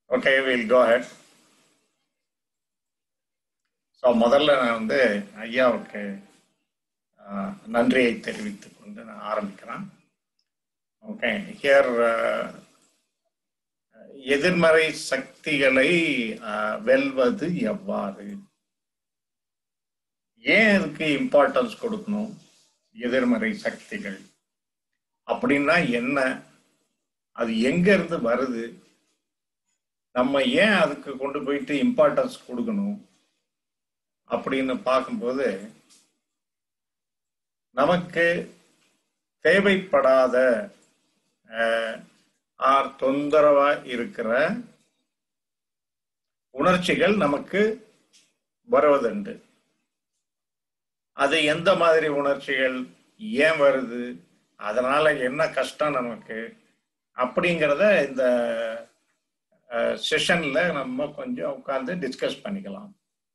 Okay will go head so முதல்ல நான் வந்து ஐயாவுக்கு ஆஹ், நன்றியை தெரிவித்துக் கொண்டு நான் ஆரம்பிக்கிறேன் ஓகே ஹியர் எதிர்மறை சக்திகளை ஆஹ், வெல்வது எவ்வாறு ஏன் இதுக்கு இம்பார்ட்டன்ஸ் கொடுக்கணும் எதிர்மறை சக்திகள் அப்படின்னா என்ன அது எங்க இருந்து வருது நம்ம ஏன் அதுக்கு கொண்டு போயிட்டு இம்பார்ட்டன்ஸ் கொடுக்கணும் அப்படின்னு பார்க்கும்போது நமக்கு தேவைப்படாத அஹ், ஆர் தொந்தரவா இருக்கிற உணர்ச்சிகள் நமக்கு வருவதுண்டு அது எந்த மாதிரி உணர்ச்சிகள் ஏன் வருது அதனால என்ன கஷ்டம் நமக்கு அப்படிங்கிறத இந்த செஷன்ல நம்ம கொஞ்சம் உட்கார்ந்து டிஸ்கஸ் பண்ணிக்கலாம்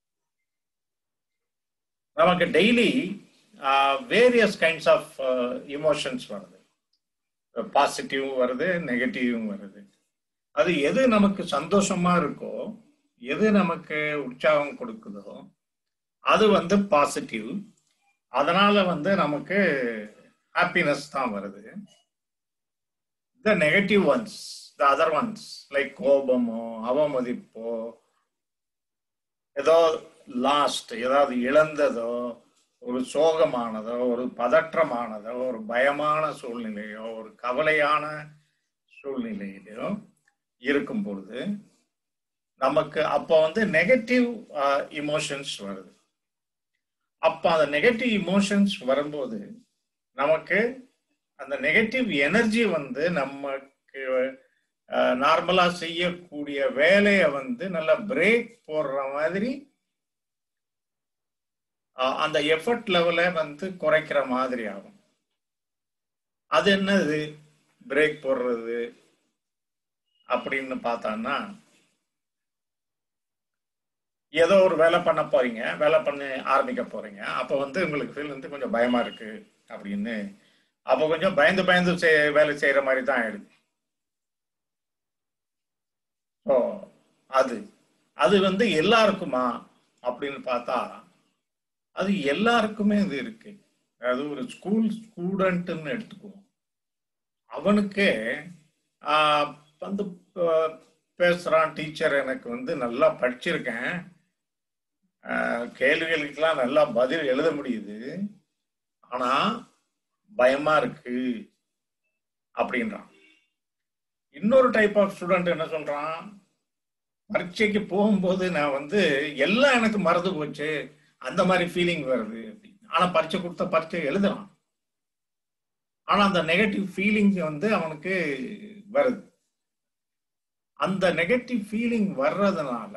நமக்கு daily various kinds of emotions வருது பாசிட்டிவ் வருது நெகட்டிவும் வருது அது எது நமக்கு சந்தோஷமா இருக்கோ எது நமக்கு உற்சாகம் கொடுக்குதோ அது வந்து பாசிட்டிவ் அதனால வந்து நமக்கு ஹாப்பினஸ் தான் வருது the negative ones the other ones like கோபமோ அவமதிப்போ ஏதோ லாஸ்ட் ஏதாவது இழந்ததோ ஒரு சோகமானதோ ஒரு பதற்றமானதோ ஒரு பயமான சூழ்நிலையோ ஒரு கவலையான சூழ்நிலையிலோ இருக்கும் பொழுது நமக்கு அப்போ வந்து நெகட்டிவ் இமோஷன்ஸ் வருது அப்போ அந்த நெகட்டிவ் இமோஷன்ஸ் வரும்போது நமக்கு அந்த நெகட்டிவ் எனர்ஜி வந்து நமக்கு நார்மலா செய்யக்கூடிய வேலையை வந்து நல்லா பிரேக் போடுற மாதிரி அஹ், அந்த எஃபர்ட் லெவலை வந்து குறைக்கிற மாதிரி ஆகும் அது என்னது பிரேக் போடுறது அப்படின்னு பார்த்தான்னா ஏதோ ஒரு வேலை பண்ண போறீங்க வேலை பண்ண ஆரம்பிக்க போறீங்க அப்போ வந்து உங்களுக்கு ஃபீல் வந்து கொஞ்சம் பயமா இருக்கு அப்படின்னு அப்போ கொஞ்சம் பயந்து பயந்து செய்- வேலை செய்யற மாதிரி தான் ஆயிடுது ஸோ அது அது வந்து எல்லாருக்குமா அப்படின்னு பார்த்தா அது எல்லாருக்குமே இது இருக்கு அது ஒரு ஸ்கூல் ஸ்டூடெண்ட்னு எடுத்துக்குவோம் அவனுக்கே ஆஹ், வந்து ஆஹ், பேசுறான் டீச்சர் எனக்கு வந்து நல்லா படிச்சிருக்கேன் ஆஹ், கேள்விகளுக்கெல்லாம் நல்லா பதில் எழுத முடியுது ஆனா பயமா இருக்கு அப்படின்றான் இன்னொரு டைப் ஆஃப் ஸ்டூடெண்ட் என்ன சொல்றான் பரீட்சைக்கு போகும்போது நான் வந்து எல்லாம் எனக்கு மறந்து போச்சு அந்த மாதிரி ஃபீலிங் வருது அப்படின்னு. ஆனா பரீட்சை கொடுத்த பரீட்சை எழுதுறான் ஆனா அந்த நெகட்டிவ் ஃபீலிங் வந்து அவனுக்கு வருது அந்த நெகட்டிவ் ஃபீலிங் வர்றதுனால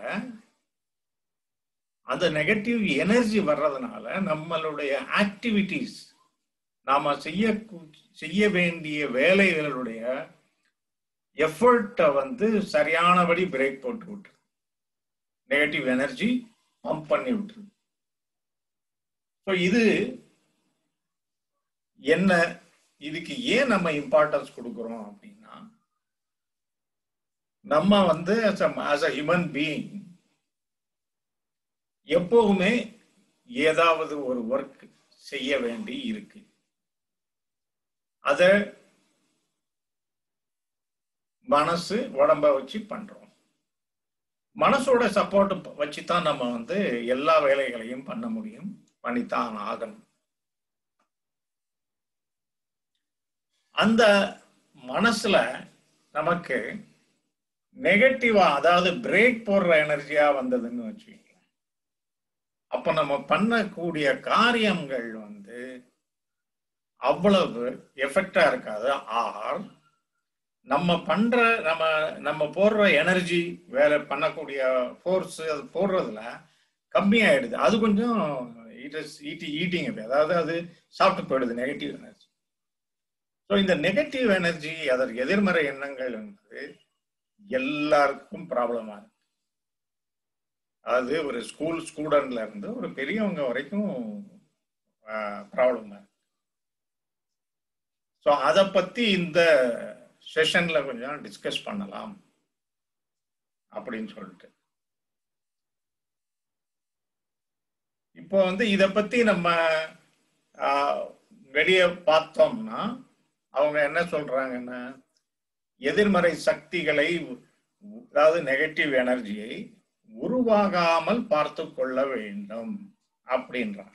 அந்த நெகட்டிவ் எனர்ஜி வர்றதுனால நம்மளுடைய ஆக்டிவிட்டீஸ் நாம செய்ய செய்ய வேண்டிய வேலைகளுடைய எஃபர்ட்டை வந்து சரியானபடி பிரேக் போட்டு விட்டுரு நெகட்டிவ் எனர்ஜி பம்ப் பண்ணி விட்டுரு ஸோ இது என்ன இதுக்கு ஏன் நம்ம இம்பார்ட்டன்ஸ் கொடுக்குறோம் அப்படின்னா நம்ம வந்து ஆஸ் அ ஹியூமன் பீயிங் எப்பவுமே ஏதாவது ஒரு ஒர்க் செய்ய வேண்டி இருக்கு அத மனசு உடம்ப வச்சு பண்றோம் மனசோட சப்போர்ட் வச்சு தான் நம்ம வந்து எல்லா வேலைகளையும் பண்ண முடியும் பண்ணித்தான் ஆகணும் அந்த மனசுல நமக்கு நெகட்டிவா அதாவது பிரேக் போடுற எனர்ஜியா வந்ததுன்னு வச்சுக்கோங்க அப்ப நம்ம பண்ணக்கூடிய காரியங்கள் வந்து அவ்வளவு எஃபெக்டா இருக்காது ஆர் நம்ம பண்ற நம்ம நம்ம போடுற எனர்ஜி வேலை பண்ணக்கூடிய ஃபோர்ஸ் அது போடுறதுல கம்மியாயிடுது அது கொஞ்சம் இட் இஸ் ஈட்டி ஈட்டிங் அதாவது அது சாப்பிட்டு போயிடுது நெகட்டிவ் எனர்ஜி ஸோ இந்த நெகட்டிவ் எனர்ஜி அதற்கு எதிர்மறை எண்ணங்கள் என்பது எல்லாருக்கும் ப்ராப்ளமா இருக்கு அது ஒரு ஸ்கூல் ஸ்டூடெண்ட்ல இருந்து ஒரு பெரியவங்க வரைக்கும் ப்ராப்ளமா இருக்கு ஸோ அதை பத்தி இந்த செஷன்ல கொஞ்சம் டிஸ்கஸ் பண்ணலாம் அப்படின்னு சொல்லிட்டு இப்போ வந்து இதை பத்தி நம்ம வெளியே பார்த்தோம்னா அவங்க என்ன சொல்றாங்கன்னா எதிர்மறை சக்திகளை அதாவது நெகட்டிவ் எனர்ஜியை உருவாகாமல் பார்த்து கொள்ள வேண்டும் அப்படின்றான்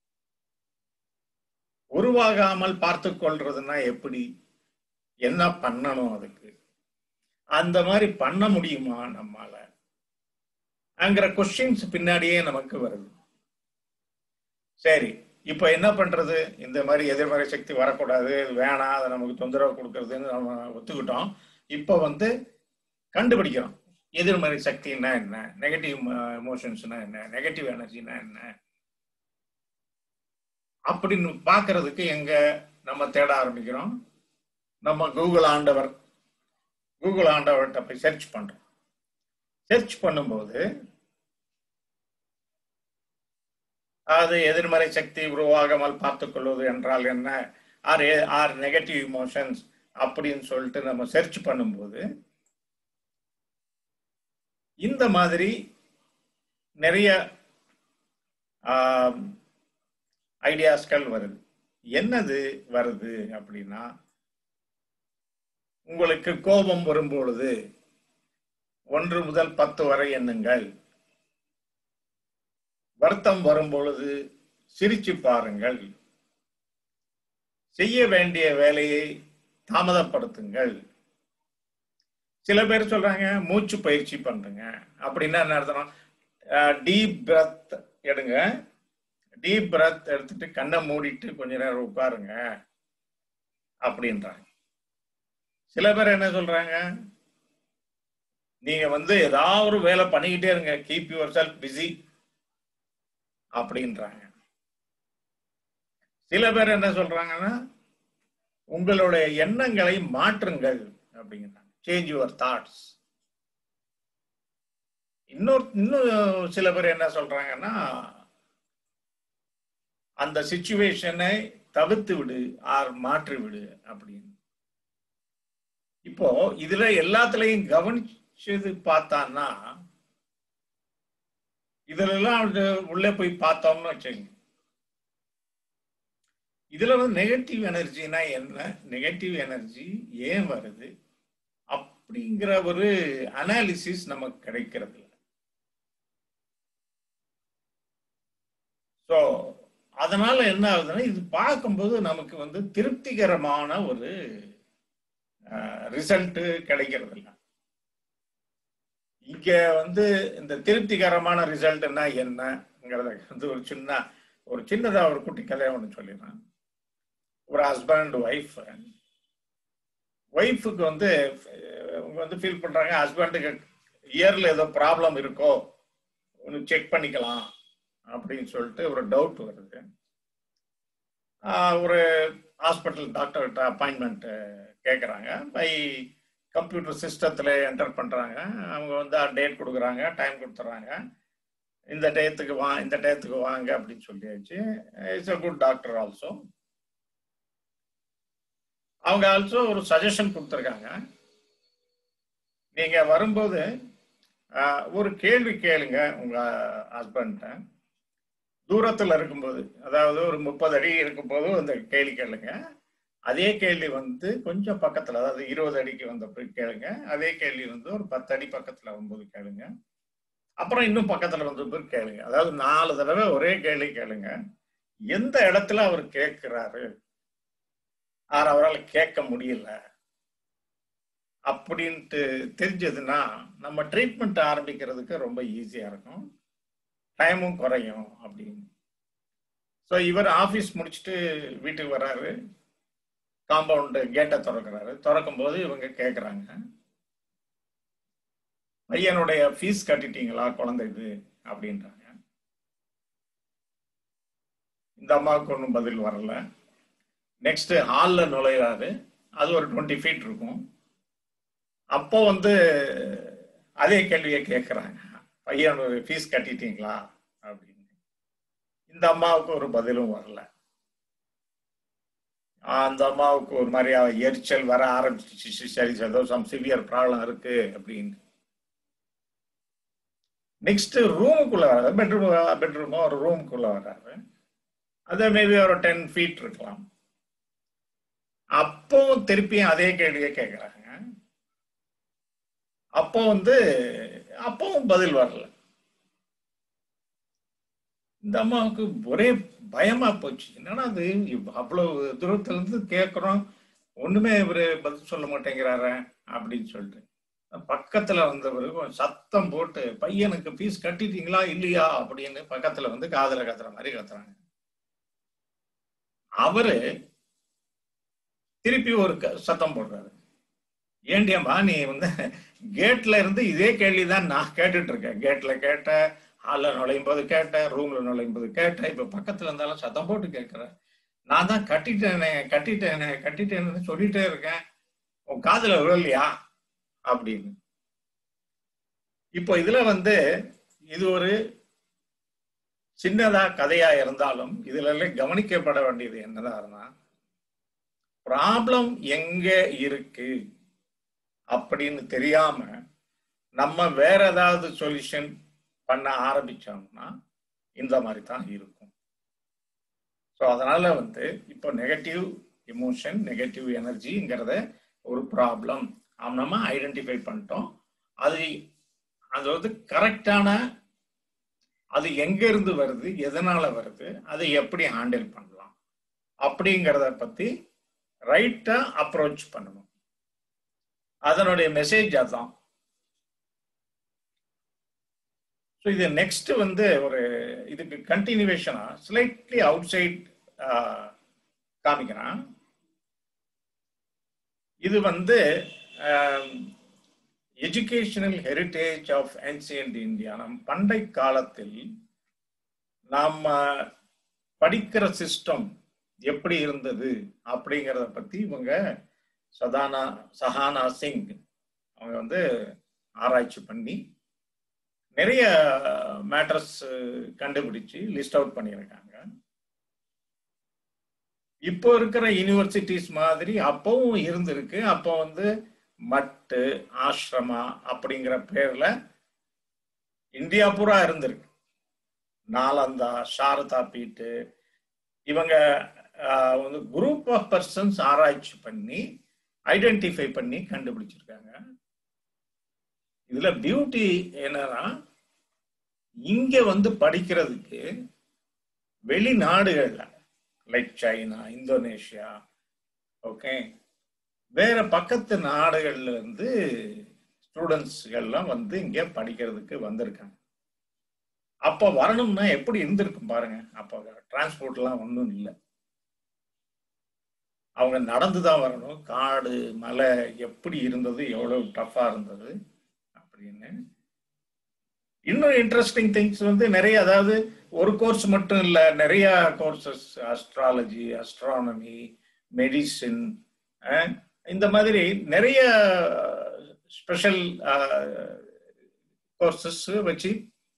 உருவாகாமல் பார்த்து கொள்றதுன்னா எப்படி என்ன பண்ணணும் அதுக்கு அந்த மாதிரி பண்ண முடியுமா நம்மால அங்கிற கொஸ்டின்ஸ் பின்னாடியே நமக்கு வருது சரி இப்ப என்ன பண்றது இந்த மாதிரி எதிர்மறை சக்தி வரக்கூடாது வேணாம் அதை நமக்கு தொந்தரவு கொடுக்கறதுன்னு நம்ம ஒத்துக்கிட்டோம் இப்ப வந்து கண்டுபிடிக்கிறோம் எதிர்மறை சக்தின்னா என்ன நெகட்டிவ் எமோஷன்ஸ்னா என்ன நெகட்டிவ் எனர்ஜினா என்ன அப்படின்னு பாக்குறதுக்கு எங்க நம்ம தேட ஆரம்பிக்கிறோம் நம்ம கூகுள் ஆண்டவர் கூகுள் ஆண்டவர்கிட்ட போய் சர்ச் பண்றோம் சர்ச் பண்ணும்போது அது எதிர்மறை சக்தி உருவாகாமல் பார்த்துக் கொள்வது என்றால் என்ன ஆர் ஆர் நெகட்டிவ் இமோஷன்ஸ் அப்படின்னு சொல்லிட்டு நம்ம சர்ச் பண்ணும்போது இந்த மாதிரி நிறைய ஐடியாஸ்கள் வருது என்னது வருது அப்படின்னா உங்களுக்கு கோபம் வரும்பொழுது ஒன்று முதல் பத்து வரை எண்ணுங்கள் வருத்தம் வரும்பொழுது சிரிச்சு பாருங்கள் செய்ய வேண்டிய வேலையை தாமதப்படுத்துங்கள் சில பேர் சொல்றாங்க மூச்சு பயிற்சி பண்றேங்க அப்படின்னா என்ன அர்த்தம் டீப் பிரத் எடுங்க டீப் பிரத் எடுத்துட்டு கண்ணை மூடிட்டு கொஞ்ச நேரம் உட்காருங்க அப்படின்றாங்க சில பேர் என்ன சொல்றாங்க நீங்க வந்து ஏதாவது ஒரு வேலை பண்ணிக்கிட்டே இருங்க கீப் யுவர் செல்ஃப் பிஸி அப்படின்றாங்க சில பேர் என்ன சொல்றாங்கன்னா உங்களுடைய எண்ணங்களை மாற்றுங்கள் அப்படிங்கிறாங்க சேஞ்ச் யுவர் தாட்ஸ் இன்னொரு இன்னும் சில பேர் என்ன சொல்றாங்கன்னா அந்த சுச்சுவேஷனை தவிர்த்து விடு ஆர் மாற்றி விடு அப்படின்னு இப்போ இதுல எல்லாத்துலயும் கவனிச்சது பார்த்தான்னா இதுல எல்லாம் உள்ளே போய் பார்த்தோம்னு வச்சுங்க இதுல வந்து நெகட்டிவ் எனர்ஜினா என்ன நெகட்டிவ் எனர்ஜி ஏன் வருது அப்படிங்கிற ஒரு அனாலிசிஸ் நமக்கு கிடைக்கிறது இல்லை ஸோ அதனால என்ன ஆகுதுன்னா இது பார்க்கும்போது நமக்கு வந்து திருப்திகரமான ஒரு ரிசல்ட் கிடைக்கிறது இல்லை இங்க வந்து இந்த திருப்திகரமான ரிசல்ட்னா என்னங்கிறத வந்து ஒரு சின்ன ஒரு சின்னதா ஒரு குட்டி கதையை ஒன்று சொல்லிடுறேன் ஒரு ஹஸ்பண்ட் ஒய்ஃப் ஒய்ஃபுக்கு வந்து அவங்க வந்து ஃபீல் பண்றாங்க ஹஸ்பண்டுக்கு இயர்ல ஏதோ ப்ராப்ளம் இருக்கோ ஒன்று செக் பண்ணிக்கலாம் அப்படின்னு சொல்லிட்டு ஒரு டவுட் வருது ஒரு ஹாஸ்பிட்டல் டாக்டர்கிட்ட அப்பாயின்மெண்ட் கேட்குறாங்க பை கம்ப்யூட்டர் சிஸ்டத்தில் என்டர் பண்ணுறாங்க அவங்க வந்து டேட் கொடுக்குறாங்க டைம் கொடுத்துட்றாங்க இந்த டயத்துக்கு வா இந்த டயத்துக்கு வாங்க அப்படின்னு சொல்லியாச்சு it's a good doctor also அவங்க ஆல்சோ ஒரு சஜஷன் கொடுத்துருக்காங்க நீங்க வரும்போது ஒரு கேள்வி கேளுங்க உங்க ஹஸ்பண்ட தூரத்துல இருக்கும்போது அதாவது ஒரு முப்பது அடி இருக்கும்போது அந்த கேள்வி கேளுங்க அதே கேள்வி வந்து கொஞ்சம் பக்கத்துல அதாவது இருபது அடிக்கு வந்த கேளுங்க அதே கேள்வி வந்து ஒரு பத்து அடி பக்கத்துல வரும்போது கேளுங்க அப்புறம் இன்னும் பக்கத்துல வந்து கேளுங்க அதாவது நாலு தடவை ஒரே கேள்வி கேளுங்க எந்த இடத்துல அவர் கேட்கிறாரு ஆர் அவரால் கேட்க முடியல அப்படின்ட்டு தெரிஞ்சதுன்னா நம்ம ட்ரீட்மெண்ட் ஆரம்பிக்கிறதுக்கு ரொம்ப ஈஸியா இருக்கும் டைமும் குறையும் அப்படின்னு ஸோ இவர் ஆஃபீஸ் முடிச்சுட்டு வீட்டுக்கு வர்றாரு காம்பவுண்டு கேட்டை திறக்கிறாரு திறக்கும் போது இவங்க கேட்குறாங்க பையனுடைய ஃபீஸ் கட்டிட்டீங்களா குழந்தைது அப்படின்றாங்க இந்த அம்மாவுக்கு ஒன்றும் பதில் வரல நெக்ஸ்ட் ஹாலில் நுழையிறாரு அது ஒரு டுவெண்ட்டி ஃபீட் இருக்கும் அப்போ வந்து அதே கேள்வியை கேட்குறாங்க பையன் ஃபீஸ் கட்டிட்டீங்களா அப்படின்னு இந்த அம்மாவுக்கு ஒரு பதிலும் வரல அந்த அம்மாவுக்கு ஒரு மாதிரி எரிச்சல் வர ஆரம்பிச்சிச்சு சரி ஏதோ சம் சிவியர் ப்ராப்ளம் இருக்கு அப்படின்னு நெக்ஸ்ட் ரூமுக்குள்ள வராது பெட்ரூம் பெட்ரூமோ ஒரு ரூமுக்குள்ள வராது அது மேபி ஒரு டென் ஃபீட் இருக்கலாம் அப்பவும் திருப்பியும் அதே கேள்வியை கேட்குறாங்க அப்போ வந்து அப்பவும் பதில் வரல இந்த அம்மாவுக்கு ஒரே பயமா போச்சு என்னன்னா அது அவ்வளவு தூரத்துல இருந்து கேட்குறோம் ஒண்ணுமே இவரு பதில் சொல்ல மாட்டேங்கிறாரு அப்படின்னு சொல்லிட்டு பக்கத்துல வந்தவர் சத்தம் போட்டு பையனுக்கு ஃபீஸ் கட்டிட்டீங்களா இல்லையா அப்படின்னு பக்கத்துல வந்து காதல கத்துற மாதிரி கத்துறாங்க அவரு திருப்பி ஒரு சத்தம் போடுறாரு ஏண்டியம்மா நீ வந்து கேட்ல இருந்து இதே கேள்விதான் நான் கேட்டுட்டு இருக்கேன் கேட்ல கேட்ட ஹாலில் நுழையும் போது கேட்டேன் ரூம்ல நுழையும் போது கேட்டேன் இப்ப பக்கத்துல இருந்தாலும் சத்தம் போட்டு கேட்கிறேன் நான் தான் கட்டிட்டேனே கட்டிட்டேனே கட்டிட்டேன்னு சொல்லிட்டே இருக்கேன் உன் காதுல விழலையா அப்படின்னு இப்போ இதுல வந்து இது ஒரு சின்னதா கதையா இருந்தாலும் இதுல எல்லாம் கவனிக்கப்பட வேண்டியது என்னதான்னா ப்ராப்ளம் எங்க இருக்கு அப்படின்னு தெரியாம நம்ம வேற ஏதாவது சொல்யூஷன் பண்ண ஆரம்பிச்சோம்னா இந்த மாதிரி தான் இருக்கும் ஸோ அதனால வந்து இப்போ நெகட்டிவ் எமோஷன் நெகட்டிவ் எனர்ஜிங்கிறத ஒரு ப்ராப்ளம் நம்ம ஐடென்டிஃபை பண்ணிட்டோம் அது அது வந்து கரெக்டான அது எங்க இருந்து வருது எதனால வருது அதை எப்படி ஹேண்டில் பண்ணலாம் அப்படிங்கிறத பத்தி ரைட்டா அப்ரோச் பண்ணணும் அதனுடைய மெசேஜ் அதான் ஸோ இது நெக்ஸ்ட் வந்து ஒரு இதுக்கு கண்டினியூவேஷனா ஸ்லைட்லி அவுட் சைட் காமிக்கிறான் இது வந்து educational heritage of ancient India நம் பண்டை காலத்தில் நாம் படிக்கிற சிஸ்டம் எப்படி இருந்தது அப்படிங்கிறத பத்தி இவங்க சதானா சஹானா சிங் அவங்க வந்து ஆராய்ச்சி பண்ணி நிறைய மேட்டர்ஸ் கண்டுபிடிச்சு லிஸ்ட் அவுட் பண்ணியிருக்காங்க இப்போ இருக்கிற யூனிவர்சிட்டிஸ் மாதிரி அப்பவும் இருந்திருக்கு அப்போ வந்து மட்டு ஆசிரமா அப்படிங்கிற பேர்ல இந்தியா பூரா இருந்திருக்கு நாலந்தா சாரதா பீட்டு இவங்க வந்து குரூப் ஆஃப் பர்சன்ஸ் ஆராய்ச்சி பண்ணி ஐடென்டிஃபை பண்ணி கண்டுபிடிச்சிருக்காங்க இதுல பியூட்டி என்னன்னா இங்க வந்து படிக்கிறதுக்கு வெளிநாடுகள்ல லைக் சைனா இந்தோனேஷியா ஓகே வேற பக்கத்து நாடுகள்ல இருந்து ஸ்டூடெண்ட்ஸ்கள்லாம் வந்து இங்க படிக்கிறதுக்கு வந்திருக்காங்க அப்ப வரணும்னா எப்படி இருந்திருக்கும் பாருங்க அப்போ டிரான்ஸ்போர்ட்லாம் ஒன்றும் இல்லை அவங்க நடந்துதான் வரணும் காடு மலை எப்படி இருந்தது எவ்வளவு டஃபா இருந்தது அப்படின்னு இன்னும் இன்ட்ரெஸ்டிங் திங்ஸ் வந்து நிறைய அதாவது ஒரு கோர்ஸ் மட்டும் இல்லை நிறைய கோர்சஸ் அஸ்ட்ராலஜி அஸ்ட்ரானமி மெடிசின் இந்த மாதிரி நிறைய ஸ்பெஷல் கோர்சஸ் வச்சு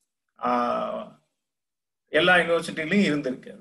எல்லா யூனிவர்சிட்டிலையும் இருந்திருக்கு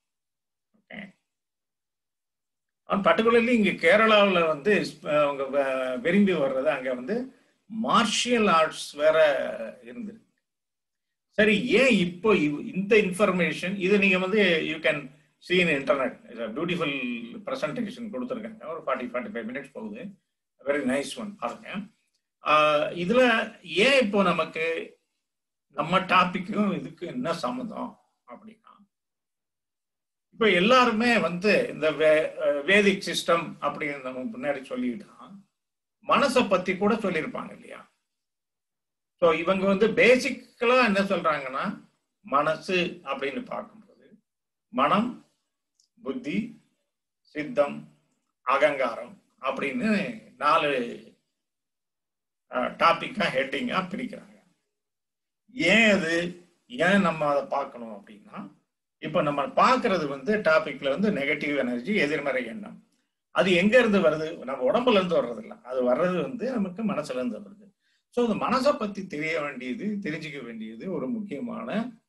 பர்டிகுலர்லி இங்க கேரளாவில் வந்து அவங்க விரும்பி வர்றது அங்க வந்து மார்ஷியல் ஆர்ட்ஸ் வேற இருந்திருக்கு சரி ஏன் இப்போ இந்த இன்ஃபர்மேஷன் இது நீங்க வந்து you can see in internet beautiful presentation கொடுத்துருக்காங்க ஒரு ஃபார்ட்டி ஃபார்ட்டி ஃபைவ் மினிட்ஸ் போகுது வெரி நைஸ் ஒன் பாருங்க இதுல ஏன் இப்போ நமக்கு நம்ம டாபிக்கும் இதுக்கு என்ன சம்மதம் அப்படின்னா இப்ப எல்லாருமே வந்து இந்த வேதிக் சிஸ்டம் அப்படின்னு நம்ம முன்னாடி சொல்லிட்டான் மனசை பத்தி கூட சொல்லியிருப்பாங்க இல்லையா ஸோ இவங்க வந்து பேசிக்கலா என்ன சொல்றாங்கன்னா மனசு அப்படின்னு பார்க்கும்போது மனம் புத்தி சித்தம் அகங்காரம் அப்படின்னு நாலு டாபிக்கா ஹெட்டிங்கா பிரிக்கிறாங்க ஏன் அது ஏன் நம்ம அதை பார்க்கணும் அப்படின்னா இப்போ நம்ம பார்க்கறது வந்து டாபிக்ல வந்து நெகட்டிவ் எனர்ஜி எதிர்மறை எண்ணம் அது எங்க இருந்து வருது நம்ம உடம்புல இருந்து வர்றது இல்லை அது வர்றது வந்து நமக்கு மனசுல இருந்து வருது ஸோ அந்த மனசை பத்தி தெரிய வேண்டியது தெரிஞ்சுக்க வேண்டியது ஒரு முக்கியமான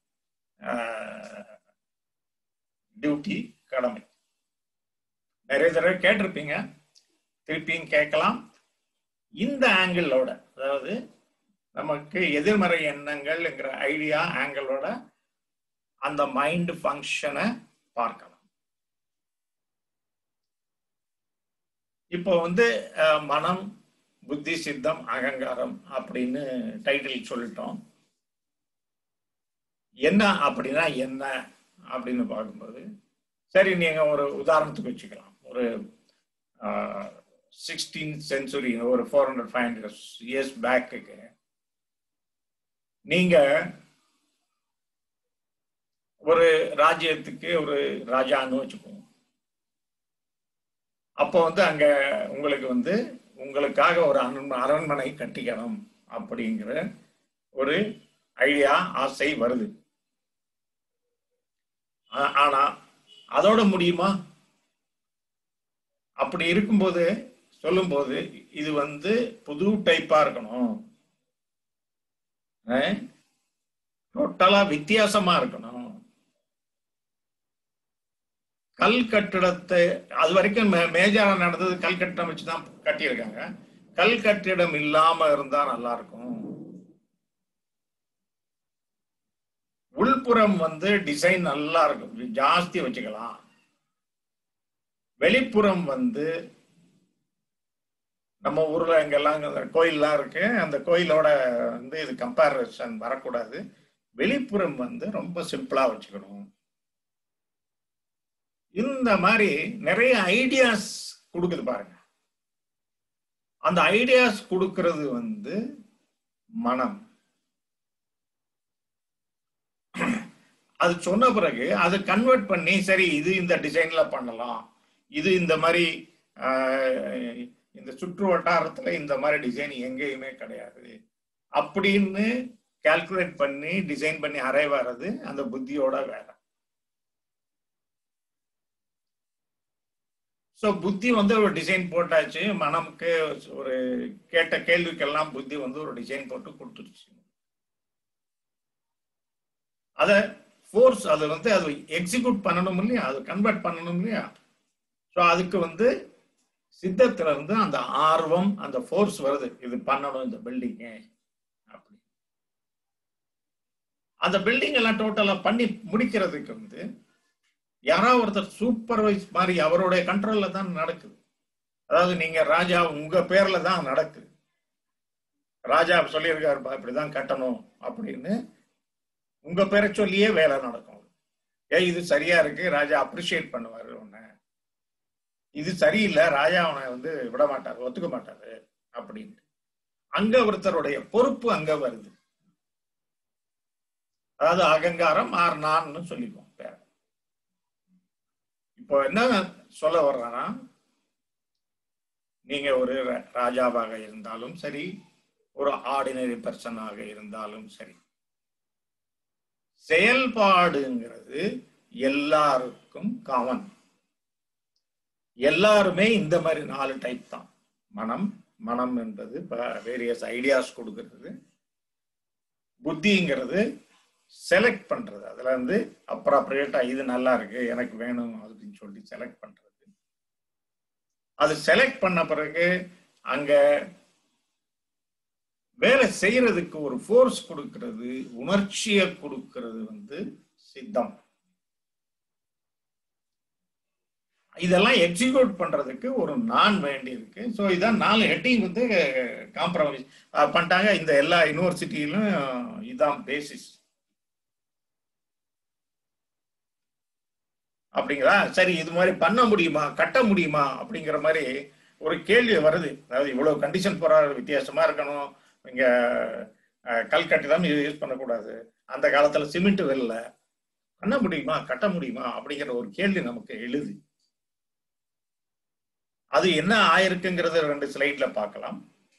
டியூட்டி கடமை நிறைய தடவை கேட்டிருப்பீங்க திருப்பியும் கேட்கலாம் இந்த ஆங்கிளோட அதாவது நமக்கு எதிர்மறை எண்ணங்கள்ங்கிற ஐடியா ஆங்கிளோட அந்த மைண்ட் ஃபங்க்ஷனை பார்க்கலாம் இப்போ வந்து அஹ், மனம் புத்தி சித்தம் அகங்காரம் அப்படின்னு டைட்டில் சொல்லிட்டோம் என்ன அப்படின்னா என்ன அப்படின்னு பார்க்கும்போது சரி நீங்க ஒரு உதாரணத்துக்கு வச்சுக்கலாம் ஒரு சிக்ஸ்டீன் சென்ச்சுரி ஒரு four hundred five hundred years பேக்குக்கு நீங்க ஒரு ராஜ்யத்துக்கு ஒரு ராஜான்னு வச்சுக்கோங்க அப்போ வந்து அங்க உங்களுக்கு வந்து உங்களுக்காக ஒரு அரண்ம- அரண்மனை கட்டிக்கணும் அப்படிங்கிற ஒரு ஐடியா ஆசை வருது ஆ- ஆனா அதோட முடியுமா அப்படி இருக்கும்போது சொல்லும்போது இது வந்து புது டைப்பா இருக்கணும் டோட்டலா வித்தியாசமா இருக்கணும் கல் கட்டிடத்தை அது வரைக்கும் மே- மேஜரா நடந்தது கல் கட்டிடம் வச்சுதான் கட்டியிருக்காங்க கல் கட்டிடம் இல்லாம இருந்தா நல்லா இருக்கும் உள்புறம் வந்து டிசைன் நல்லா இருக்கும் ஜாஸ்தி வச்சுக்கலாம் வெளிப்புறம் வந்து நம்ம ஊர்ல இங்கெல்லாம் இந்த கோயில்லாம் இருக்கு அந்த கோயிலோட வந்து இது கம்பேரிசன் வரக்கூடாது வெளிப்புறம் வந்து ரொம்ப சிம்பிளா வச்சுக்கணும் இந்த மாதிரி நிறைய ஐடியாஸ் கொடுக்குது பாருங்க அந்த ஐடியாஸ் கொடுக்கிறது வந்து மனம் அது சொன்ன பிறகு அதை கன்வெர்ட் பண்ணி சரி இது இந்த டிசைன்ல பண்ணலாம் இது இந்த மாதிரி ஆஹ், இந்த சுற்று வட்டாரத்துல இந்த மாதிரி டிசைன் எங்கேயுமே கிடையாது அப்படின்னு கால்குலேட் பண்ணி டிசைன் பண்ணி அரை வர்றது அந்த புத்தியோட வேலை ஸோ புத்தி வந்து ஒரு டிசைன் போட்டாச்சு மனமுக்கு ஒரு கேட்ட கேள்விக்கெல்லாம் புத்தி வந்து ஒரு டிசைன் போட்டு கொடுத்துருச்சு அத ஃபோர்ஸ் அது வந்து அது எக்ஸிக்யூட் பண்ணணும் இல்லையா அது கன்வெர்ட் பண்ணணும் இல்லையா ஸோ அதுக்கு வந்து சித்தத்துல இருந்து அந்த ஆர்வம் அந்த ஃபோர்ஸ் வருது இது பண்ணணும் இந்த பில்டிங்கு அப்படி அந்த பில்டிங் எல்லாம் டோட்டலா பண்ணி முடிக்கிறதுக்கு வந்து யாராவது ஒருத்தர் சூப்பர்வைஸ் மாதிரி அவருடைய கண்ட்ரோல்ல தான் நடக்குது அதாவது நீங்க ராஜா உங்க பேர்ல தான் நடக்குது ராஜா சொல்லியிருக்காருப்பா இப்படிதான் கட்டணும் அப்படின்னு உங்க பேரை சொல்லியே வேலை நடக்கும் ஏ இது சரியா இருக்கு ராஜா அப்ரிஷியேட் பண்ணுவாரு உன்னை இது சரியில்லை ராஜா அவனை வந்து விட மாட்டாரு ஒத்துக்க மாட்டாரு அப்படின்ட்டு அங்க ஒருத்தருடைய பொறுப்பு அங்க வருது அதாவது அகங்காரம் ஆர் நான்னு சொல்லிக்குவோம் பேர இப்போ என்ன சொல்ல வர்றேன்னா நீங்க ஒரு ர- ராஜாவாக இருந்தாலும் சரி ஒரு ஆர்டினரி பர்சனாக இருந்தாலும் சரி செயல்பாடுங்கிறது எல்லாருக்கும் காமன் எல்லாருமே இந்த மாதிரி நாலு டைப் தான் மனம் மனம் என்பது வேரியஸ் ஐடியாஸ் கொடுக்கிறது புத்திங்கிறது செலக்ட் பண்றது அதுல வந்து அப்ராப்ரியேட்டா இது நல்லா இருக்கு எனக்கு வேணும் அப்படின்னு சொல்லி செலக்ட் பண்றது அது செலக்ட் பண்ண பிறகு அங்க வேலை செய்யறதுக்கு ஒரு ஃபோர்ஸ் கொடுக்கிறது உணர்ச்சியை கொடுக்கிறது வந்து சித்தம் இதெல்லாம் எக்ஸிக்யூட் பண்றதுக்கு ஒரு நான் வேண்டி இருக்கு ஸோ இதான் நாலு ஹெட்டிங் வந்து காம்ப்ரமைஸ் பண்ணிட்டாங்க இந்த எல்லா யூனிவர்சிட்டியிலும் இதான் பேசிஸ் அப்படிங்களா சரி இது மாதிரி பண்ண முடியுமா கட்ட முடியுமா அப்படிங்கிற மாதிரி ஒரு கேள்வி வருது அதாவது இவ்வளவு கண்டிஷன் போற வித்தியாசமா இருக்கணும் இங்க அஹ், கல் கட்டிடம் யூஸ் பண்ணக்கூடாது அந்த காலத்துல சிமெண்ட் வெல்ல பண்ண முடியுமா கட்ட முடியுமா அப்படிங்கிற ஒரு கேள்வி நமக்கு எழுது அது என்ன ஆயிருக்குங்கிறத ரெண்டு ஸ்லைட்ல பார்க்கலாம்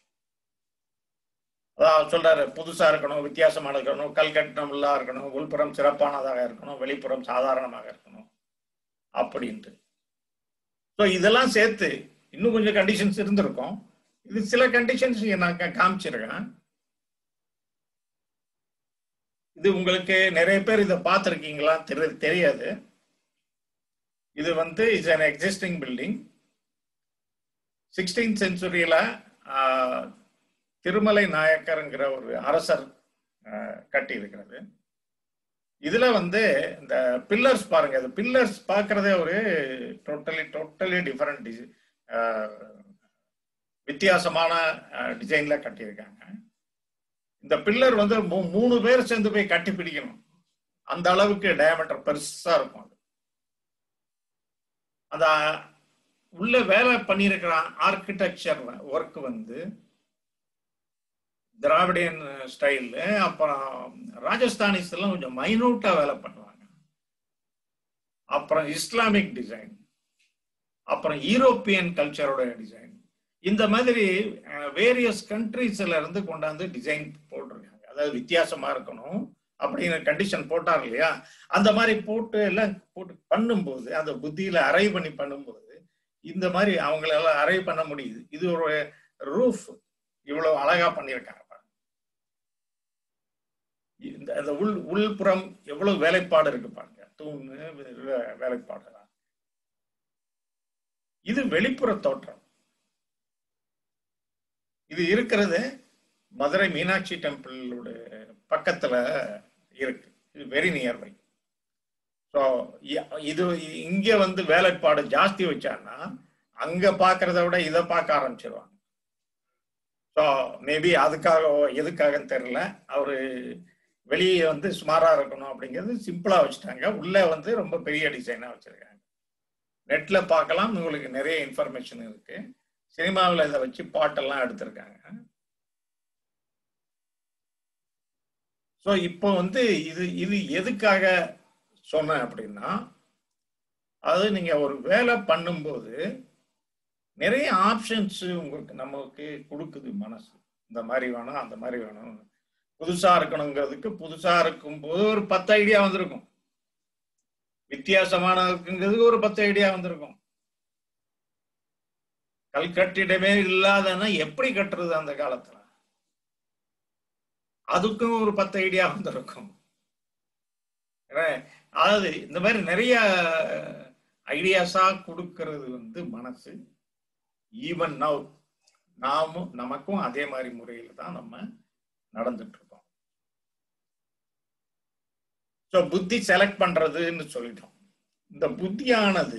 அதான் சொல்றாரு புதுசா இருக்கணும் வித்தியாசமா இருக்கணும் கல் கட்டிடம் எல்லாம் இருக்கணும் உள்புறம் சிறப்பானதாக இருக்கணும் வெளிப்புறம் சாதாரணமாக இருக்கணும் அப்படின்ட்டு ஸோ இதெல்லாம் சேர்த்து இன்னும் கொஞ்சம் கண்டிஷன்ஸ் இருந்திருக்கும் இது சில கண்டிஷன்ஸ் நான் கா- காமிச்சிருக்கேன் இது உங்களுக்கு நிறைய பேர் இதை பார்த்துருக்கீங்களா தெரி தெரியாது இது வந்து is an existing building sixteen சென்ச்சுரியில திருமலை நாயக்கருங்கிற ஒரு அரசர் கட்டி இருக்கிறது இதுல வந்து இந்த பில்லர்ஸ் பாருங்க இந்த பில்லர்ஸ் பார்க்கறதே ஒரு டோட்டலி டோட்டலி டிஃபரெண்ட் வித்தியாசமான டிசைன்ல கட்டியிருக்காங்க இந்த பில்லர் வந்து மூ- மூணு பேர் சேர்ந்து போய் கட்டி பிடிக்கணும் அந்த அளவுக்கு டயமீட்டர் பெருசா இருக்கும் அது அந்த உள்ள வேலை பண்ணியிருக்கிற ஆர்கிடெக்சர் ஒர்க் வந்து திராவிடியன் ஸ்டைல் அப்புறம் ராஜஸ்தானிஸ் எல்லாம் கொஞ்சம் மைனூட்டா வேலை பண்ணுவாங்க அப்புறம் இஸ்லாமிக் டிசைன் அப்புறம் யூரோப்பியன் கல்ச்சரோட டிசைன் இந்த மாதிரி வேரியஸ் கண்ட்ரீஸ்ல இருந்து கொண்டாந்து டிசைன் போட்டிருக்காங்க அதாவது வித்தியாசமா இருக்கணும் அப்படின்னு கண்டிஷன் போட்டார் இல்லையா அந்த மாதிரி போட்டு எல்லாம் போட்டு பண்ணும்போது அந்த புத்தியில அரை பண்ணி பண்ணும்போது இந்த மாதிரி அவங்களெல்லாம் அரை பண்ண முடியுது இது ஒரு ரூஃப் இவ்வளவு அழகா பண்ணியிருக்காங்க பாருங்க. இந்த அந்த உள் உள்புறம் எவ்வளவு வேலைப்பாடு இருக்கு பாருங்க தூணு வே- வேலைப்பாடு இது வெளிப்புற தோற்றம் இது இருக்கிறது மதுரை மீனாட்சி டெம்பிளோட பக்கத்துல இருக்கு இது வெரி நியர்பை ஸோ இது இங்க வந்து வேலைப்பாடு ஜாஸ்தி வச்சான்னா அங்க பாக்குறத விட இதை பார்க்க ஆரம்பிச்சிருவாங்க ஸோ மேபி அதுக்காக எதுக்காகன்னு தெரியல அவரு வெளியே வந்து சுமாரா இருக்கணும் அப்படிங்கிறது சிம்பிளா வச்சுட்டாங்க உள்ள வந்து ரொம்ப பெரிய டிசைனா வச்சிருக்காங்க நெட்ல பார்க்கலாம் உங்களுக்கு நிறைய இன்ஃபர்மேஷன் இருக்கு சினிமாவில் இதை வச்சு பாட்டெல்லாம் எடுத்திருக்காங்க ஸோ இப்போ வந்து இது இது எதுக்காக சொன்னேன் அப்படின்னா அது நீங்க ஒரு வேலை பண்ணும்போது நிறைய ஆப்ஷன்ஸ் உங்களுக்கு நமக்கு கொடுக்குது மனசு இந்த மாதிரி வேணும் அந்த மாதிரி வேணும் புதுசா இருக்கணுங்கிறதுக்கு புதுசா இருக்கும்போது ஒரு பத்து ஐடியா வந்திருக்கும் வித்தியாசமான இருக்குங்கிறதுக்கு ஒரு பத்து ஐடியா வந்திருக்கும் கல்கட்டிடமே இல்லாதன்னா எப்படி கட்டுறது அந்த காலத்துல அதுக்கும் ஒரு பத்து ஐடியா வந்திருக்கும் ஏன்னா, அதாவது இந்த மாதிரி நிறைய ஐடியாஸா கொடுக்கறது வந்து மனசு ஈவன் நவ் நாமும் நமக்கும் அதே மாதிரி முறையில தான் நம்ம நடந்துட்டு இருக்கோம் ஸோ புத்தி செலக்ட் பண்றதுன்னு சொல்லிட்டோம் இந்த புத்தியானது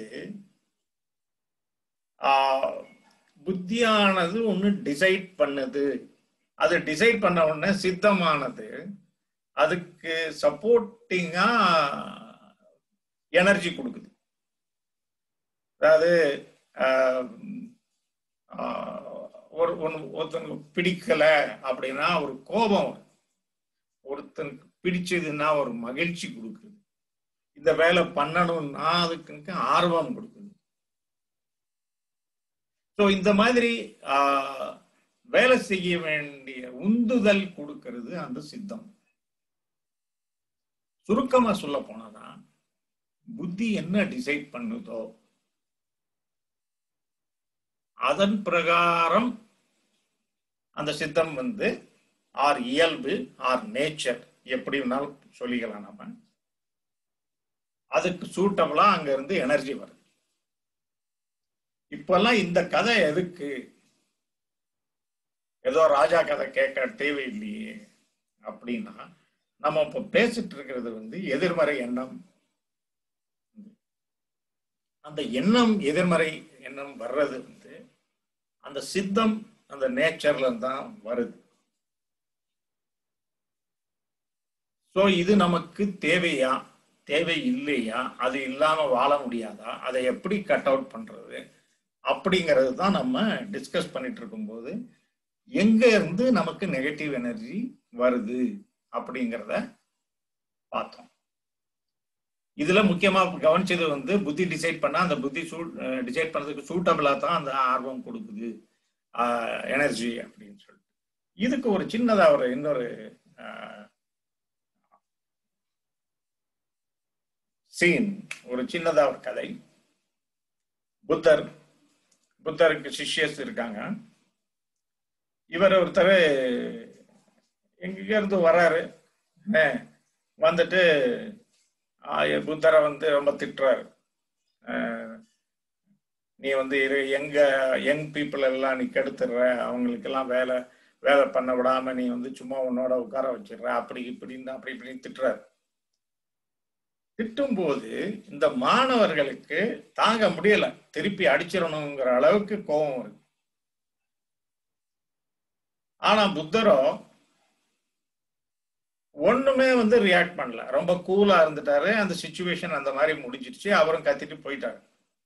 ஆஹ், புத்தியானது ஒண்ணு டிசைட் பண்ணுது அது டிசைட் பண்ண உடனே சித்தமானது அதுக்கு சப்போர்ட்டிங்கா எனர்ஜி கொடுக்குது அதாவது ஆஹ், ஆஹ், ஒரு ஒன்று ஒருத்தனுக்கு பிடிக்கல அப்படின்னா ஒரு கோபம் வரும் ஒருத்தனுக்கு பிடிச்சதுன்னா ஒரு மகிழ்ச்சி கொடுக்குது இந்த வேலை பண்ணணும்னா அதுக்கு ஆர்வம் கொடுக்குது ஸோ இந்த மாதிரி ஆஹ், வேலை செய்ய வேண்டிய உந்துதல் கொடுக்கிறது அந்த சித்தம் சுருக்கமா சொல்ல போனாதான் புத்தி என்ன டிசைட் பண்ணுதோ அதன் பிரகாரம் அந்த சித்தம் வந்து ஆர் இயல்பு ஆர் நேச்சர் எப்படி வேணாலும் சொல்லிக்கலாம் நம்ம அதுக்கு சூட்டபிளா அங்க இருந்து எனர்ஜி வருது இப்பெல்லாம் இந்த கதை எதுக்கு ஏதோ ராஜா கதை கேட்க தேவையில்லையே அப்படின்னா நம்ம இப்ப பேசிட்டு இருக்கிறது வந்து எதிர்மறை எண்ணம் அந்த எண்ணம் எதிர்மறை எண்ணம் வர்றது வந்து அந்த சித்தம் அந்த நேச்சர்ல தான் வருது சோ இது நமக்கு தேவையா தேவை இல்லையா அது இல்லாம வாழ முடியாதா அதை எப்படி கட் அவுட் பண்றது அப்படிங்கிறது தான் நம்ம டிஸ்கஸ் பண்ணிட்டு இருக்கும்போது எங்க இருந்து நமக்கு நெகட்டிவ் எனர்ஜி வருது அப்படிங்கிறத பார்த்தோம் இதுல முக்கியமா கவனிச்சது வந்து புத்தி டிசைட் பண்ணா அந்த புத்தி சூட் டிசைட் பண்றதுக்கு சூட்டபிளா தான் அந்த ஆர்வம் கொடுக்குது எனர்ஜி அப்படின்னு சொல்லிட்டு இதுக்கு ஒரு சின்னதா ஒரு இன்னொரு சீன் ஒரு சின்னதா ஒரு கதை புத்தர் புத்தருக்கு சிஷ்யஸ் இருக்காங்க இவர் ஒருத்தர் எங்க இருந்து வர்றாரு அஹ் வந்துட்டு ஆஹ் புத்தரை வந்து ரொம்ப திட்டுறாரு அஹ் நீ வந்து இரு எங்க யங் பீப்புள் எல்லாம் நீ கெடுத்துடுற அவங்களுக்கெல்லாம் வேலை வேலை பண்ண விடாம நீ வந்து சும்மா உன்னோட உட்கார வச்சிடுற அப்படி இப்படின்னு அப்படி இப்படின்னு திட்டுறாரு திட்டும் போது இந்த மாணவர்களுக்கு தாங்க முடியல திருப்பி அடிச்சிடணுங்கிற அளவுக்கு கோபம் வருது ஆனா புத்தரோ ஒண்ணுமே வந்து ரியாக்ட் பண்ணல ரொம்ப கூலா இருந்துட்டாரு அந்த சுச்சுவேஷன் அந்த மாதிரி முடிஞ்சிருச்சு அவரும் கத்திட்டு போயிட்டாரு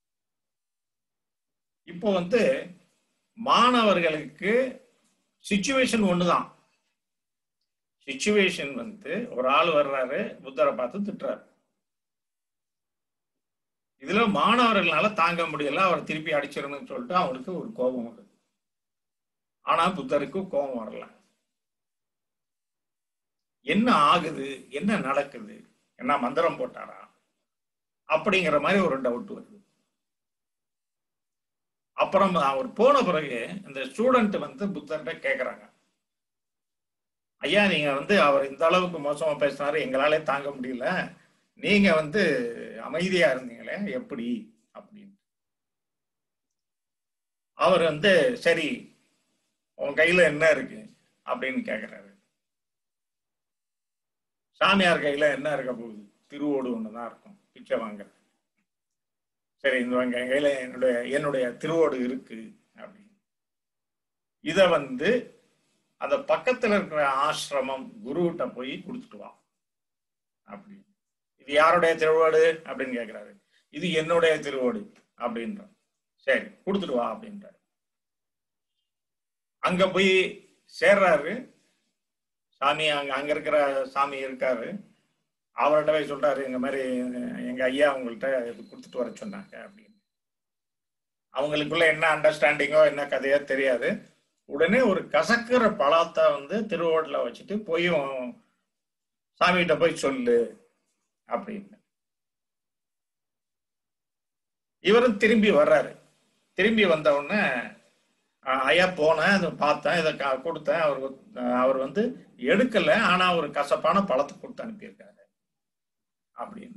இப்போ வந்து மாணவர்களுக்கு சுச்சுவேஷன் ஒண்ணுதான் சுச்சுவேஷன் வந்து ஒரு ஆள் வர்றாரு புத்தரை பார்த்து திட்டுறாரு இதுல மாணவர்களால தாங்க முடியல அவர் திருப்பி அடிச்சிடணும்னு சொல்லிட்டு அவங்களுக்கு ஒரு கோபம் வருது ஆனா புத்தருக்கு கோபம் வரல என்ன ஆகுது என்ன நடக்குது என்ன மந்திரம் போட்டாரா அப்படிங்கிற மாதிரி ஒரு டவுட் வருது அப்புறம் அவர் போன பிறகு இந்த ஸ்டூடெண்ட் வந்து புத்தர்கிட்ட கேக்குறாங்க ஐயா நீங்க வந்து அவர் இந்த அளவுக்கு மோசமா பேசினாரு எங்களாலே தாங்க முடியல நீங்க வந்து அமைதியா இருந்தீங்களே எப்படி அப்படின்னு அவர் வந்து சரி உன் கையில என்ன இருக்கு அப்படின்னு கேக்குறாரு சாமியார் கையில என்ன இருக்க போகுது திருவோடு ஒண்ணுதான் இருக்கும் பிச்சை வாங்குறது சரி இந்த வாங்க என் கையில என்னுடைய என்னுடைய திருவோடு இருக்கு அப்படின்னு இத வந்து அந்த பக்கத்துல இருக்கிற ஆசிரமம் குருகிட்ட போய் கொடுத்துட்டு வா அப்படி இது யாருடைய திருவோடு அப்படின்னு கேக்குறாரு இது என்னுடைய திருவோடு அப்படின்ற சரி கொடுத்துட்டு வா அப்படின்ற அங்க போய் சேர்றாரு சாமி அங்க அங்க இருக்கிற சாமி இருக்காரு அவர்கிட்ட போய் சொல்றாரு இந்த மாதிரி எங்க ஐயா உங்கள்கிட்ட இது கொடுத்துட்டு வர சொன்னாங்க அப்படின்னு அவங்களுக்குள்ள என்ன அண்டர்ஸ்டாண்டிங்கோ என்ன கதையோ தெரியாது உடனே ஒரு கசக்கிற பழத்தை வந்து திருவோட்டில் வச்சுட்டு போய் சாமிகிட்ட போய் சொல்லு அப்படின்னு இவரும் திரும்பி வர்றாரு திரும்பி வந்த உடனே அஹ், ஐயா போனேன் அதை பார்த்தேன் இதை க- கொடுத்தேன் அவர் அவர் வந்து எடுக்கல ஆனா ஒரு கசப்பான பழத்தை கொடுத்து அனுப்பியிருக்காரு அப்படின்னு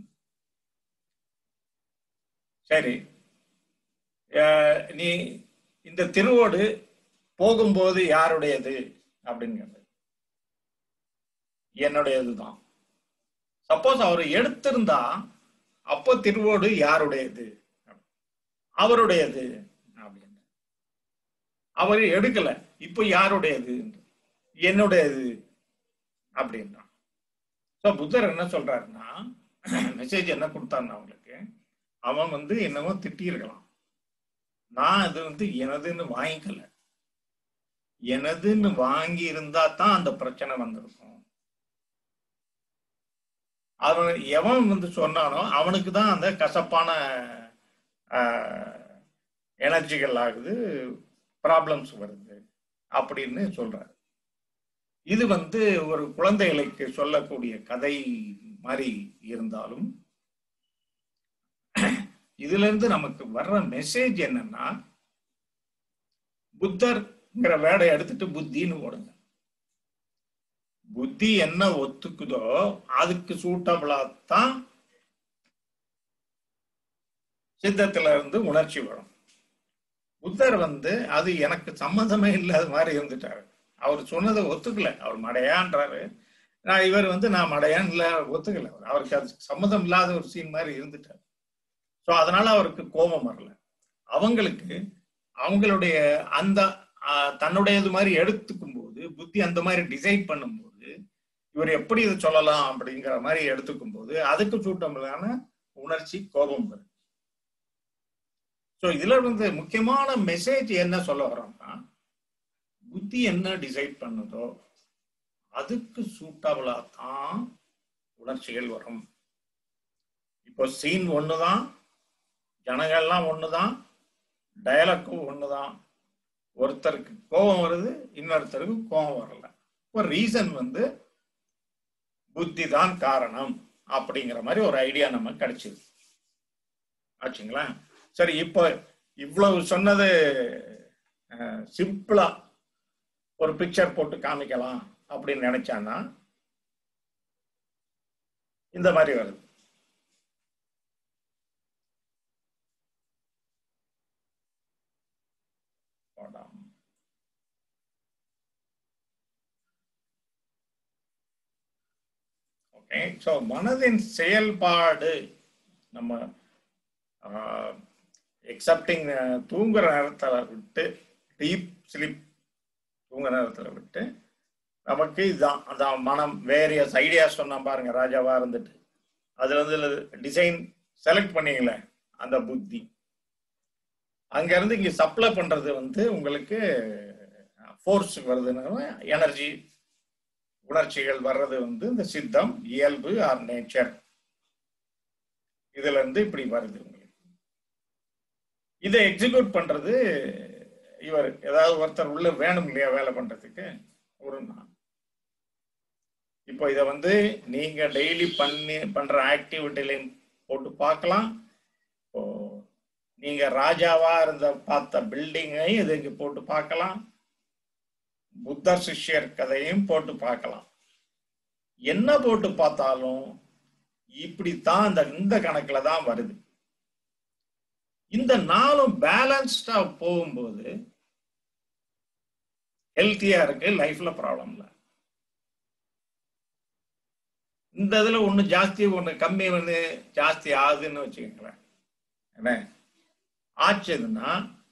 சரி அஹ், நீ இந்த திருவோடு போகும்போது யாருடையது அப்படின்னு கேட்டாரு. என்னுடையதுதான் சப்போஸ் அவர் எடுத்திருந்தா அப்போ திருவோடு யாருடையது அவருடையது அப்படின்னு அவர் எடுக்கல இப்போ யாருடையது என்னுடையது அப்படின்றான் ஸோ புத்தர் என்ன சொல்றாருன்னா மெசேஜ் என்ன கொடுத்தாருன்னா அவங்களுக்கு அவன் வந்து என்னமோ திட்டியிருக்கலாம் நான் அது வந்து எனதுன்னு வாங்கிக்கல எனதுன்னு வாங்கி இருந்தா தான் அந்த பிரச்சனை வந்திருக்கும் அவன் எவன் வந்து சொன்னானோ அவனுக்கு தான் அந்த கசப்பான எனர்ஜிகள் ஆகுது ப்ராப்ளம்ஸ் வருது அப்படின்னு சொல்றாரு இது வந்து ஒரு குழந்தைகளுக்கு சொல்லக்கூடிய கதை மாதிரி இருந்தாலும் இதுல இருந்து நமக்கு வர்ற மெசேஜ் என்னன்னா புத்தர்ங்கிற வேடை எடுத்துட்டு புத்தின்னு போடுங்க புத்தி என்ன ஒத்துக்குதோ அதுக்கு சூட்டபிளா தான் சித்தத்துல இருந்து உணர்ச்சி வரும் புத்தர் வந்து அது எனக்கு சம்மந்தமே இல்லாத மாதிரி இருந்துட்டாரு அவர் சொன்னதை ஒத்துக்கல அவர் மடையான்றாரு நான் இவர் வந்து நான் மடையான் இல்ல ஒத்துக்கல அவருக்கு அது சம்மதம் இல்லாத ஒரு சீன் மாதிரி இருந்துட்டார் ஸோ அதனால அவருக்கு கோபம் வரல அவங்களுக்கு அவங்களுடைய அந்த ஆஹ், தன்னுடையது மாதிரி எடுத்துக்கும் போது புத்தி அந்த மாதிரி டிசைட் பண்ணும்போது இவர் எப்படி இதை சொல்லலாம் அப்படிங்கிற மாதிரி எடுத்துக்கும் போது அதுக்கு சூட்டமில்லான உணர்ச்சி கோபம் வருது ஸோ இதுல வந்து முக்கியமான மெசேஜ் என்ன சொல்ல வரோம்னா புத்தி என்ன டிசைட் பண்ணுதோ அதுக்கு சூட்டபிளா தான் உணர்ச்சிகள் வரும் இப்போ சீன் ஒண்ணுதான் ஜனங்கள்லாம் ஒண்ணுதான் டயலாக்கும் ஒண்ணுதான் ஒருத்தருக்கு கோபம் வருது இன்னொருத்தருக்கு கோபம் வரல இப்போ ரீசன் வந்து புத்தி தான் காரணம் அப்படிங்கிற மாதிரி ஒரு ஐடியா நம்ம கிடைச்சிது ஆச்சுங்களா சரி இப்போ இவ்வளவு சொன்னது சிம்பிளா ஒரு பிக்சர் போட்டு காமிக்கலாம் அப்படின்னு நினைச்சான்னா இந்த மாதிரி வருது படம் ஓகே ஸோ மனதின் செயல்பாடு நம்ம எக்ஸப்டிங் தூங்குற நேரத்தில் விட்டு டீப் ஸ்லீப் தூங்குற நேரத்தில் விட்டு நமக்கு இதுதான் அதான் மனம் வேரியஸ் ஐடியாஸ் சொன்னா பாருங்க ராஜாவா இருந்துட்டு அதுல வந்து டிசைன் செலக்ட் பண்ணீங்களே அந்த புத்தி அங்க இருந்து இங்க சப்ளை பண்றது வந்து உங்களுக்கு ஃபோர்ஸ் வருதுன்னா எனர்ஜி உணர்ச்சிகள் வர்றது வந்து இந்த சித்தம் இயல்பு ஆர் நேச்சர் இதுல இருந்து இப்படி வருது உங்களுக்கு இதை எக்ஸிக்யூட் பண்றது இவர் ஏதாவது ஒருத்தர் உள்ள வேணும் இல்லையா வேலை பண்றதுக்கு ஒரு நாள் இப்போ இதை வந்து நீங்க டெய்லி பண்ணி பண்ற ஆக்டிவிட்டிலையும் போட்டு பார்க்கலாம் இப்போ நீங்க ராஜாவா இருந்த பார்த்த பில்டிங்கை இதுக்கு போட்டு பார்க்கலாம் புத்தர் சிஷ்யர் கதையும் போட்டு பார்க்கலாம் என்ன போட்டு பார்த்தாலும் இப்படித்தான் இந்த இந்த கணக்குல தான் வருது இந்த நாளும் பேலன்ஸ்டா போகும்போது ஹெல்த்தியா இருக்கு லைஃப்ல ப்ராப்ளம் இல்லை இந்த இதுல ஒண்ணு ஜாஸ்தி ஒண்ணு கம்மி வந்து ஜாஸ்தி ஆகுதுன்னு வச்சுக்கோங்களேன் என்ன ஆச்சுதுன்னா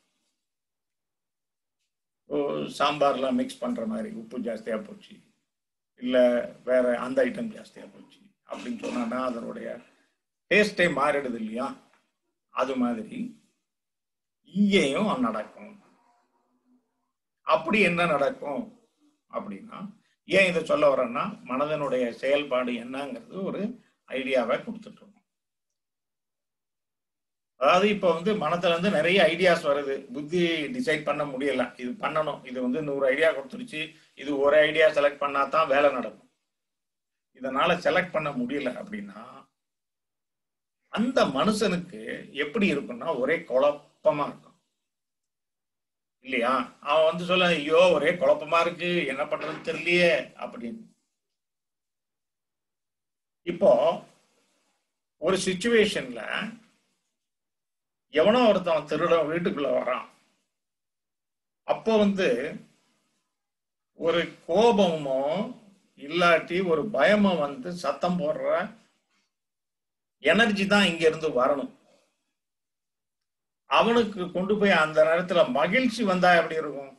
சாம்பார்லாம் மிக்ஸ் பண்ற மாதிரி உப்பு ஜாஸ்தியா போச்சு இல்ல வேற அந்த ஐட்டம் ஜாஸ்தியா போச்சு அப்படின்னு சொன்னா அதனுடைய டேஸ்டே மாறிடுது இல்லையா அது மாதிரி இங்கேயும் நடக்கும் அப்படி என்ன நடக்கும் அப்படின்னா ஏன் இதை சொல்ல வரேன்னா மனதனுடைய செயல்பாடு என்னங்கிறது ஒரு ஐடியாவை கொடுத்துட்டு அதாவது இப்போ வந்து மனத்துல இருந்து நிறைய ஐடியாஸ் வருது புத்தி டிசைட் பண்ண முடியல இது பண்ணணும் இது வந்து நூறு ஐடியா கொடுத்துருச்சு இது ஒரு ஐடியா செலக்ட் பண்ணா தான் வேலை நடக்கும் இதனால செலக்ட் பண்ண முடியல அப்படின்னா அந்த மனுஷனுக்கு எப்படி இருக்கும்னா ஒரே குழப்பமா இருக்கும் இல்லையா அவன் வந்து சொல்ல ஐயோ ஒரே குழப்பமா இருக்கு என்ன பண்றதுன்னு தெரியலையே அப்படின்னு இப்போ ஒரு சுச்சுவேஷன்ல எவனோ ஒருத்தன் திருட வீட்டுக்குள்ள வரான் அப்போ வந்து ஒரு கோபமோ இல்லாட்டி ஒரு பயமோ வந்து சத்தம் போடுற எனர்ஜி தான் இங்க இருந்து வரணும் அவனுக்கு கொண்டு போய் அந்த நேரத்துல மகிழ்ச்சி வந்தா எப்படி இருக்கும்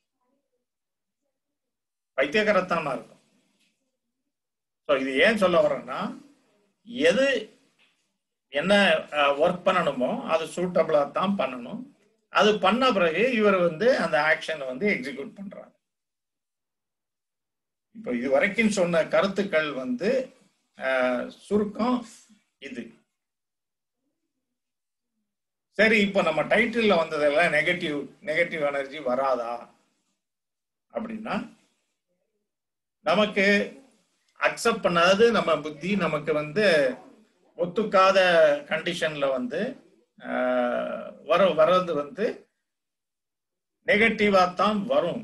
பைத்தியகரத்தானா இருக்கும் ஸோ இது ஏன் சொல்ல வரேன்னா எது என்ன ஒர்க் பண்ணணுமோ அது சூட்டபிளா தான் பண்ணணும் அது பண்ண பிறகு இவர் வந்து அந்த ஆக்ஷனை வந்து எக்ஸிக்யூட் பண்றாங்க இப்போ இது வரைக்கும் சொன்ன கருத்துக்கள் வந்து சுருக்கம் இது சரி இப்போ நம்ம டைட்டில் வந்ததெல்லாம் நெகட்டிவ் நெகட்டிவ் எனர்ஜி வராதா அப்படின்னா நமக்கு அக்செப்ட் பண்ணாதது நம்ம புத்தி நமக்கு வந்து ஒத்துக்காத கண்டிஷன்ல வந்து வர வர்றது வந்து நெகட்டிவா தான் வரும்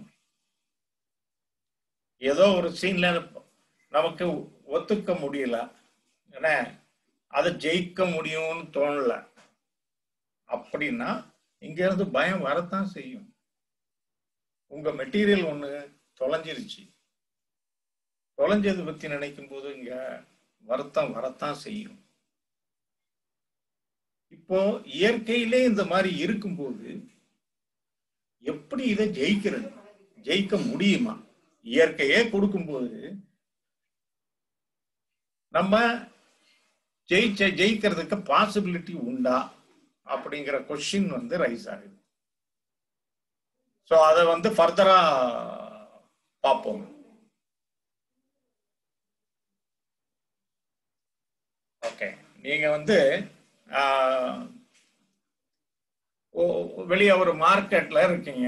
ஏதோ ஒரு சீன்ல நமக்கு ஒத்துக்க முடியல என்ன அதை ஜெயிக்க முடியும்னு தோணல அப்படின்னா இங்க இருந்து பயம் வரத்தான் செய்யும் உங்க மெட்டீரியல் ஒண்ணு தொலைஞ்சிருச்சு தொலைஞ்சது பத்தி நினைக்கும் போது இங்க வருத்தம் வரத்தான் செய்யும் இப்போ இயற்கையிலே இந்த மாதிரி இருக்கும்போது எப்படி இதை ஜெயிக்கிறது ஜெயிக்க முடியுமா இயற்கையே கொடுக்கும்போது நம்ம ஜெயிச்ச ஜெயிக்கிறதுக்கு பாசிபிலிட்டி உண்டா அப்படிங்கிற கொஸ்டின் வந்து ரைஸ் ஆகுது ஸோ அதை வந்து ஃபர்தரா பார்ப்போம் ஓகே நீங்க வந்து வெளியே ஒரு மார்க்கெட்ல இருக்கீங்க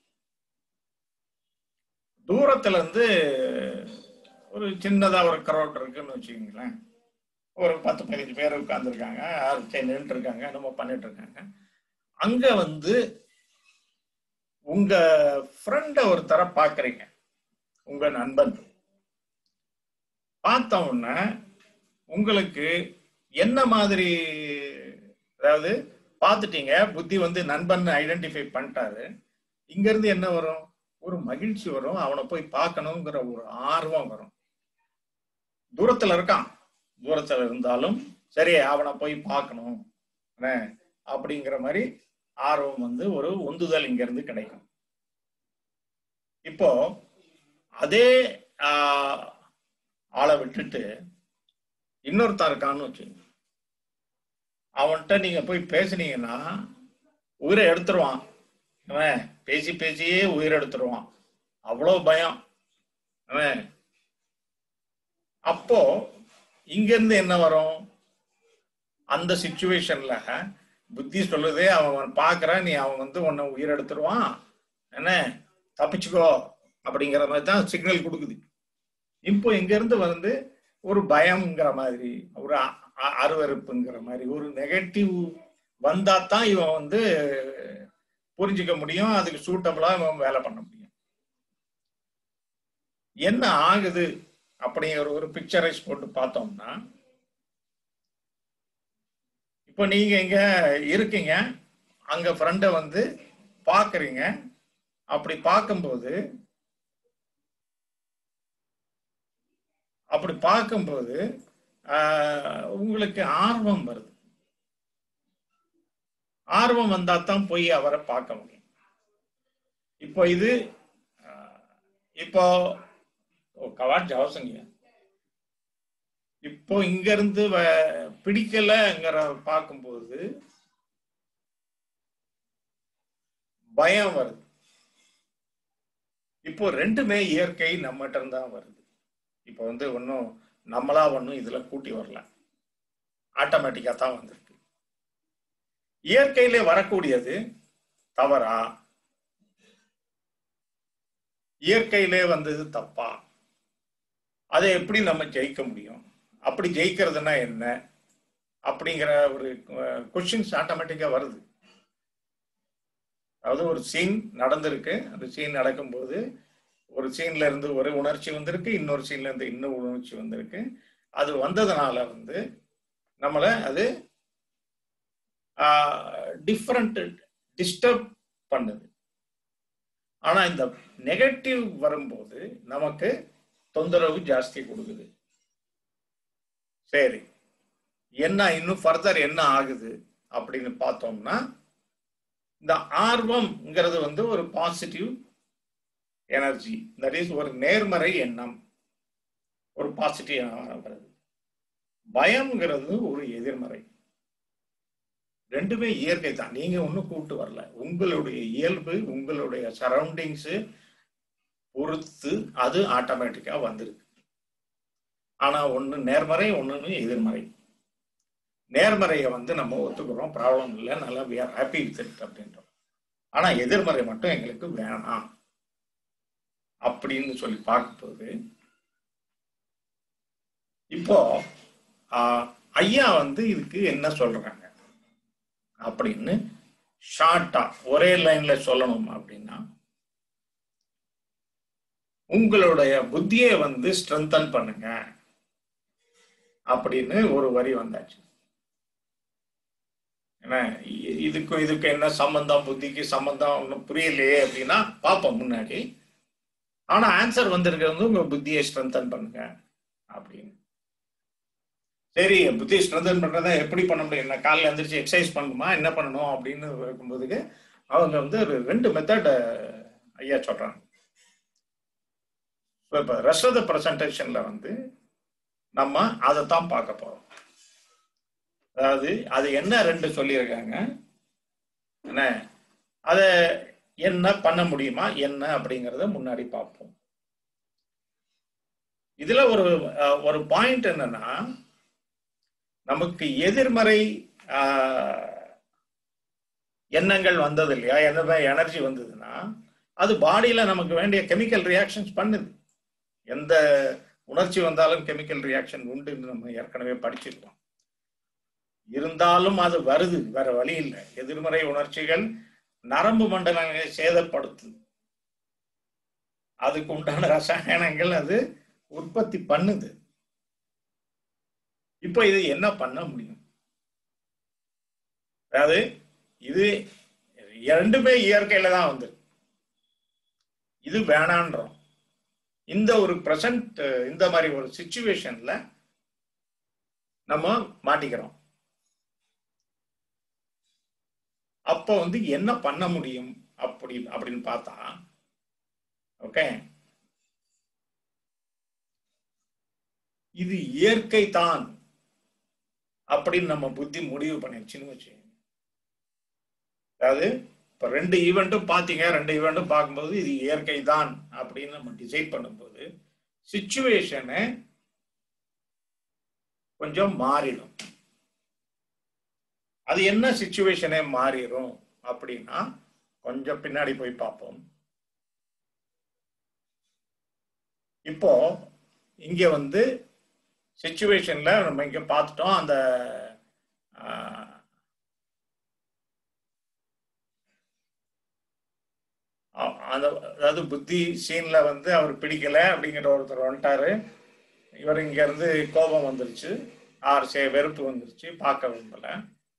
தூரத்துல இருந்து ஒரு சின்னதா ஒரு க்ரௌட் இருக்குன்னு வச்சுக்கோங்களேன் ஒரு பத்து பதினஞ்சு பேர் உட்காந்துருக்காங்க நின்று இருக்காங்க நம்ம பண்ணிட்டு இருக்காங்க அங்க வந்து உங்க ஃப்ரெண்ட ஒருத்தர பாக்குறீங்க உங்க நண்பன் பார்த்த உடனே உங்களுக்கு என்ன மாதிரி அதாவது பார்த்துட்டீங்க புத்தி வந்து நண்பன் ஐடென்டிஃபை பண்ணிட்டாரு இங்க இருந்து என்ன வரும் ஒரு மகிழ்ச்சி வரும் அவனை போய் பார்க்கணுங்கிற ஒரு ஆர்வம் வரும் தூரத்துல இருக்கான் தூரத்துல இருந்தாலும் சரி அவனை போய் பார்க்கணும் என்ன அப்படிங்கிற மாதிரி ஆர்வம் வந்து ஒரு உந்துதல் இங்க இருந்து கிடைக்கும் இப்போ அதே ஆஹ், ஆளை விட்டுட்டு இன்னொருத்தன் இருக்கான்னு வச்சுங்க அவன்கிட்ட நீங்க போய் பேசுனீங்கன்னா உயிரை எடுத்துருவான் அவன் பேசி பேசியே உயிரை எடுத்துருவான் அவ்வளோ பயம் அவன் அப்போ இங்க இருந்து என்ன வரும் அந்த சுச்சுவேஷன்ல புத்தி சொல்லுதே அவன் பார்க்கறான் நீ அவன் வந்து உன்னை உயிர் எடுத்துருவான் என்ன தப்பிச்சுக்கோ அப்படிங்கிற மாதிரி தான் சிக்னல் கொடுக்குது இப்போ இங்க இருந்து வந்து ஒரு பயம்ங்கிற மாதிரி ஒரு அ- அ- அருவருப்புங்கிற மாதிரி ஒரு நெகட்டிவ் வந்தா தான் இவன் வந்து புரிஞ்சுக்க முடியும் அதுக்கு சூட்டபிளா இவன் வேலை பண்ண முடியும் என்ன ஆகுது அப்படிங்கிற ஒரு பிக்சரைஸ் போட்டு பார்த்தோம்னா இப்போ நீங்க இங்க இருக்கீங்க அங்க ஃப்ரெண்டை வந்து பாக்குறீங்க அப்படி பார்க்கும்போது அப்படி பார்க்கும்போது ஆஹ், உங்களுக்கு ஆர்வம் வருது ஆர்வம் வந்தா தான் போய் அவரை பார்க்க முடியும் இப்போ இது ஆஹ், இப்போ ஓ, கவாட் ஜவசங்க இப்போ இங்க இருந்து வ- பிடிக்கலங்கிற பார்க்கும்போது பயம் வருது இப்போ ரெண்டுமே இயற்கை நம்மகிட்ட இருந்து தான் வருது இப்போ வந்து ஒன்றும் நம்மளா ஒன்றும் இதுல கூட்டி வரல ஆட்டோமேட்டிக்கா தான் வந்திருக்கு இயற்கையிலே வரக்கூடியது தவறா இயற்கையிலே வந்தது தப்பா அதை எப்படி நம்ம ஜெயிக்க முடியும் அப்படி ஜெயிக்கிறதுனா என்ன அப்படிங்கிற ஒரு கொஸ்டின்ஸ் ஆட்டோமேட்டிக்கா வருது அதாவது ஒரு சீன் நடந்திருக்கு அந்த சீன் நடக்கும்போது ஒரு சீன்ல இருந்து ஒரு உணர்ச்சி வந்திருக்கு இன்னொரு சீன்ல இருந்து இன்னொரு உணர்ச்சி வந்திருக்கு அது வந்ததுனால வந்து நம்மளை அது டிஃப்ரெண்ட் டிஸ்டர்ப் பண்ணுது ஆனா இந்த நெகட்டிவ் வரும்போது நமக்கு தொந்தரவு ஜாஸ்தி கொடுக்குது சரி என்ன இன்னும் ஃபர்தர் என்ன ஆகுது அப்படின்னு பார்த்தோம்னா இந்த ஆர்வம்ங்கிறது வந்து ஒரு பாசிட்டிவ் எனர்ஜி தட் இஸ் ஒரு நேர்மறை எண்ணம் ஒரு பாசிட்டிவ் வருது பயம்ங்கிறது ஒரு எதிர்மறை ரெண்டுமே இயற்கை தான் நீங்க ஒன்றும் கூப்பிட்டு வரல உங்களுடைய இயல்பு உங்களுடைய சரௌண்டிங்ஸ் பொறுத்து அது ஆட்டோமேட்டிக்கா வந்திருக்கு ஆனா ஒண்ணு நேர்மறை ஒண்ணு எதிர்மறை நேர்மறையை வந்து நம்ம ஒத்துக்கிறோம் ப்ராப்ளம் இல்லை நல்லா we are happy with it அப்படின்றோம் ஆனா எதிர்மறை மட்டும் எங்களுக்கு வேணாம் அப்படின்னு சொல்லி பார்க்கும்போது இப்போ ஆஹ், ஐயா வந்து இதுக்கு என்ன சொல்றாங்க அப்படின்னு ஷார்ட்டா ஒரே லைன்ல சொல்லணும் அப்படின்னா உங்களுடைய புத்தியை வந்து ஸ்ட்ரென்தன் பண்ணுங்க அப்படின்னு ஒரு வரி வந்தாச்சு என்ன இ- இதுக்கும் இதுக்கு என்ன சம்பந்தம் புத்திக்கு சம்பந்தம் ஒன்றும் புரியலையே அப்படின்னா பார்ப்போம் முன்னாடி ஆனா ஆன்சர் வந்திருக்கிறது வந்து உங்க புத்தியை ஸ்ட்ரென்தன் பண்ணுங்க அப்படின்னு சரி புத்தியை ஸ்ட்ரென்தன் பண்றதை எப்படி பண்ண முடியும் என்ன காலைல எந்திரிச்சு எக்ஸசைஸ் பண்ணணுமா என்ன பண்ணணும் அப்படின்னு இருக்கும்போதுக்கு அவங்க வந்து ஒரு ரெண்டு மெத்தட் ஐயா சொல்றாங்க ஸோ இப்போ ரெஸ்ட் ஆஃப் த ப்ரெசன்டேஷன்ல வந்து நம்ம அதைத்தான் பார்க்க போறோம் அதாவது அது என்ன ரெண்டு சொல்லியிருக்காங்க என்ன அதை என்ன பண்ண முடியுமா என்ன அப்படிங்கிறத முன்னாடி பார்ப்போம் இதுல ஒரு அஹ், ஒரு பாயிண்ட் என்னன்னா நமக்கு எதிர்மறை ஆஹ், எண்ணங்கள் வந்தது இல்லையா என்ன எனர்ஜி வந்ததுன்னா அது பாடியில நமக்கு வேண்டிய கெமிக்கல் ரியாக்ஷன்ஸ் பண்ணுது எந்த உணர்ச்சி வந்தாலும் கெமிக்கல் ரியாக்ஷன் உண்டுன்னு நம்ம ஏற்கனவே படிச்சிருக்கோம் இருந்தாலும் அது வருது வேற வழி இல்லை எதிர்மறை உணர்ச்சிகள் நரம்பு மண்டலங்களை சேதப்படுத்துது அதுக்கு உண்டான ரசாயனங்கள் அது உற்பத்தி பண்ணுது இப்போ இது என்ன பண்ண முடியும் அதாவது இது ரெண்டுமே இயற்கையில தான் வந்து இது வேணான்றோம் இந்த ஒரு ப்ரெசன்ட் இந்த மாதிரி ஒரு சுச்சுவேஷன்ல நம்ம மாட்டிக்கிறோம் அப்போ வந்து என்ன பண்ண முடியும் அப்படி அப்படின்னு பார்த்தா ஓகே இது இயற்கை தான் அப்படின்னு நம்ம புத்தி முடிவு பண்ணிருச்சுன்னு வச்சு அதாவது இப்ப ரெண்டு ஈவெண்ட்டும் பாத்தீங்க ரெண்டு ஈவெண்ட்டும் பார்க்கும்போது இது இயற்கை தான் அப்படின்னு நம்ம டிசைட் பண்ணும்போது சுச்சுவேஷனு கொஞ்சம் மாறிடும் அது என்ன சுச்சுவேஷனே மாறிடும் அப்படின்னா கொஞ்சம் பின்னாடி போய் பார்ப்போம் இப்போ இங்க வந்து சுச்சுவேஷன்ல நம்ம இங்க பார்த்துட்டோம் அந்த ஆஹ், அ- அந்த அதாவது புத்தி சீன்ல வந்து அவர் பிடிக்கல அப்படிங்கிற ஒருத்தர் வந்துட்டாரு இவர் இங்க இருந்து கோபம் வந்துருச்சு ஆர் சே வெறுப்பு வந்துருச்சு பார்க்க விரும்பல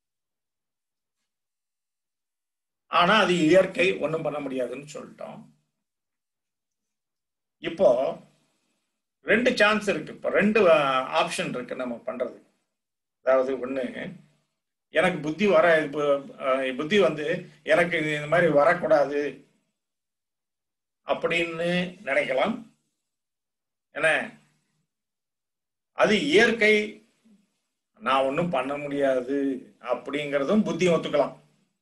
ஆனா அது இயற்கை ஒண்ணும் பண்ண முடியாதுன்னு சொல்லிட்டோம் இப்போ ரெண்டு சான்ஸ் இருக்கு இப்போ ரெண்டு ஆப்ஷன் இருக்கு நம்ம பண்றது அதாவது ஒண்ணு எனக்கு புத்தி வர இப்போ, அஹ், புத்தி வந்து எனக்கு இந்த மாதிரி வரக்கூடாது அப்படின்னு நினைக்கலாம் என்ன அது இயற்கை நான் ஒன்றும் பண்ண முடியாது அப்படிங்கிறதும் புத்தி ஒத்துக்கலாம்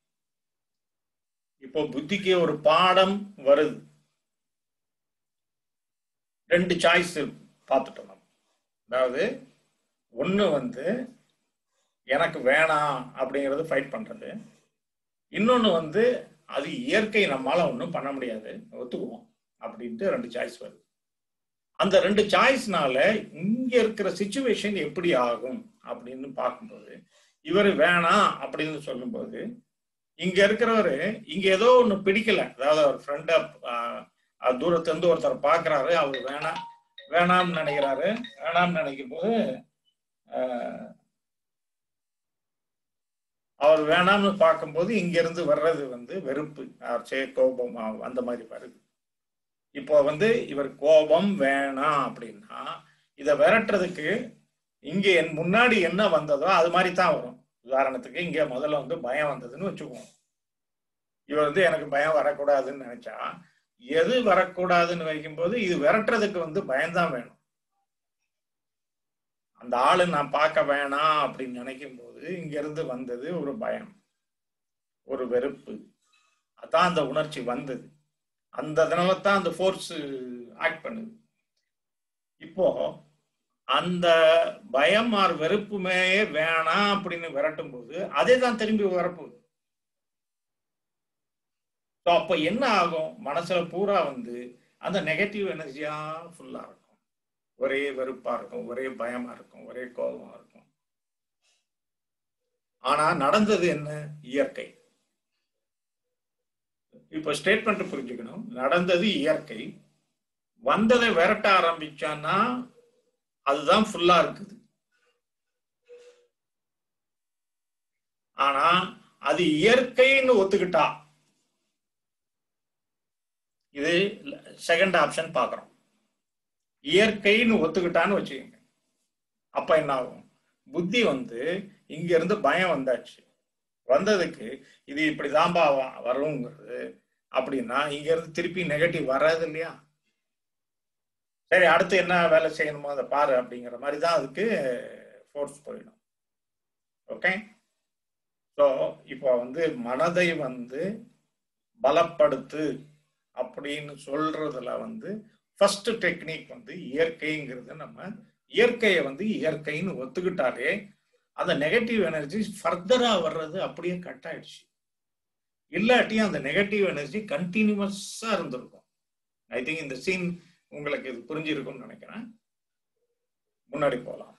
இப்போ புத்திக்கு ஒரு பாடம் வருது ரெண்டு சாய்ஸ் பார்த்துட்டோம் நம்ம அதாவது ஒன்று வந்து எனக்கு வேணாம் அப்படிங்கிறது ஃபைட் பண்றது இன்னொன்று வந்து அது இயற்கை நம்மால ஒன்றும் பண்ண முடியாது ஒத்துக்குவோம் அப்படின்ட்டு ரெண்டு சாய்ஸ் வருது அந்த ரெண்டு சாய்ஸ்னால இங்க இருக்கிற சுச்சுவேஷன் எப்படி ஆகும் அப்படின்னு பார்க்கும்போது இவர் வேணாம் அப்படின்னு சொல்லும்போது இங்க இருக்கிறவரு இங்க ஏதோ ஒண்ணு பிடிக்கல அதாவது அவர் ஃப்ரெண்ட தூரத்துல இருந்து ஒருத்தர் பாக்குறாரு அவர் வேணாம் வேணாம்னு நினைக்கிறாரு வேணாம்னு நினைக்கும் போது ஆஹ், அவர் வேணாம்னு பார்க்கும்போது இங்க இருந்து வர்றது வந்து வெறுப்பு ஆஹ், சே கோபம் ஆஹ், அந்த மாதிரி வருது இப்போ வந்து இவர் கோபம் வேணாம் அப்படின்னா இதை விரட்டுறதுக்கு இங்க என் முன்னாடி என்ன வந்ததோ அது மாதிரி தான் வரும் உதாரணத்துக்கு இங்க முதல்ல வந்து பயம் வந்ததுன்னு வச்சுக்குவோம் இவர் வந்து எனக்கு பயம் வரக்கூடாதுன்னு நினைச்சா எது வரக்கூடாதுன்னு வைக்கும்போது இது விரட்டுறதுக்கு வந்து பயம்தான் வேணும் அந்த ஆளு நான் பார்க்க வேணாம் அப்படின்னு நினைக்கும் போது இங்க இருந்து வந்தது ஒரு பயம் ஒரு வெறுப்பு அதான் அந்த உணர்ச்சி வந்தது அந்த அதனால தான் அந்த ஃபோர்ஸ் ஆக்ட் பண்ணுது இப்போ அந்த பயம் ஆர் வெறுப்புமே வேணாம் அப்படின்னு விரட்டும் போது அதே தான் திரும்பி வரப்போகுது ஸோ அப்போ என்ன ஆகும் மனசுல பூரா வந்து அந்த நெகட்டிவ் எனர்ஜியா ஃபுல்லா இருக்கும் ஒரே வெறுப்பா இருக்கும் ஒரே பயமா இருக்கும் ஒரே கோபமா இருக்கும் ஆனா நடந்தது என்ன இயற்கை இப்போ ஸ்டேட்மெண்ட் புரிஞ்சுக்கணும் நடந்தது இயற்கை வந்ததை விரட்ட ஆரம்பிச்சான்னா அதுதான் ஃபுல்லா இருக்குது ஆனா அது இயற்கைன்னு ஒத்துக்கிட்டா இது செகண்ட் ஆப்ஷன் பார்க்குறோம் இயற்கைன்னு ஒத்துக்கிட்டான்னு வச்சுக்கோங்க அப்ப என்ன ஆகும் புத்தி வந்து இங்க இருந்து பயம் வந்தாச்சு வந்ததுக்கு இது இப்படிதான்பா வ- வருங்கிறது அப்படின்னா இங்க இருந்து திருப்பி நெகட்டிவ் வராது இல்லையா சரி அடுத்து என்ன வேலை செய்யணுமோ அதை பாரு அப்படிங்கிற மாதிரி தான் அதுக்கு ஃபோர்ஸ் போயிடும் ஓகே ஸோ இப்போ வந்து மனதை வந்து பலப்படுத்து அப்படின்னு சொல்றதுல வந்து ஃபர்ஸ்ட் டெக்னிக் வந்து இயற்கைங்கிறது நம்ம இயற்கையை வந்து இயற்கைன்னு ஒத்துக்கிட்டாலே அந்த நெகட்டிவ் எனர்ஜி ஃபர்தரா வர்றது அப்படியே கட் ஆயிடுச்சு இல்லாட்டியும் அந்த நெகட்டிவ் எனர்ஜி கண்டினியூஸா இருந்திருக்கும் ஐ திங்க் இந்த சீன் உங்களுக்கு இது புரிஞ்சிருக்கும்னு நினைக்கிறேன் முன்னாடி போகலாம்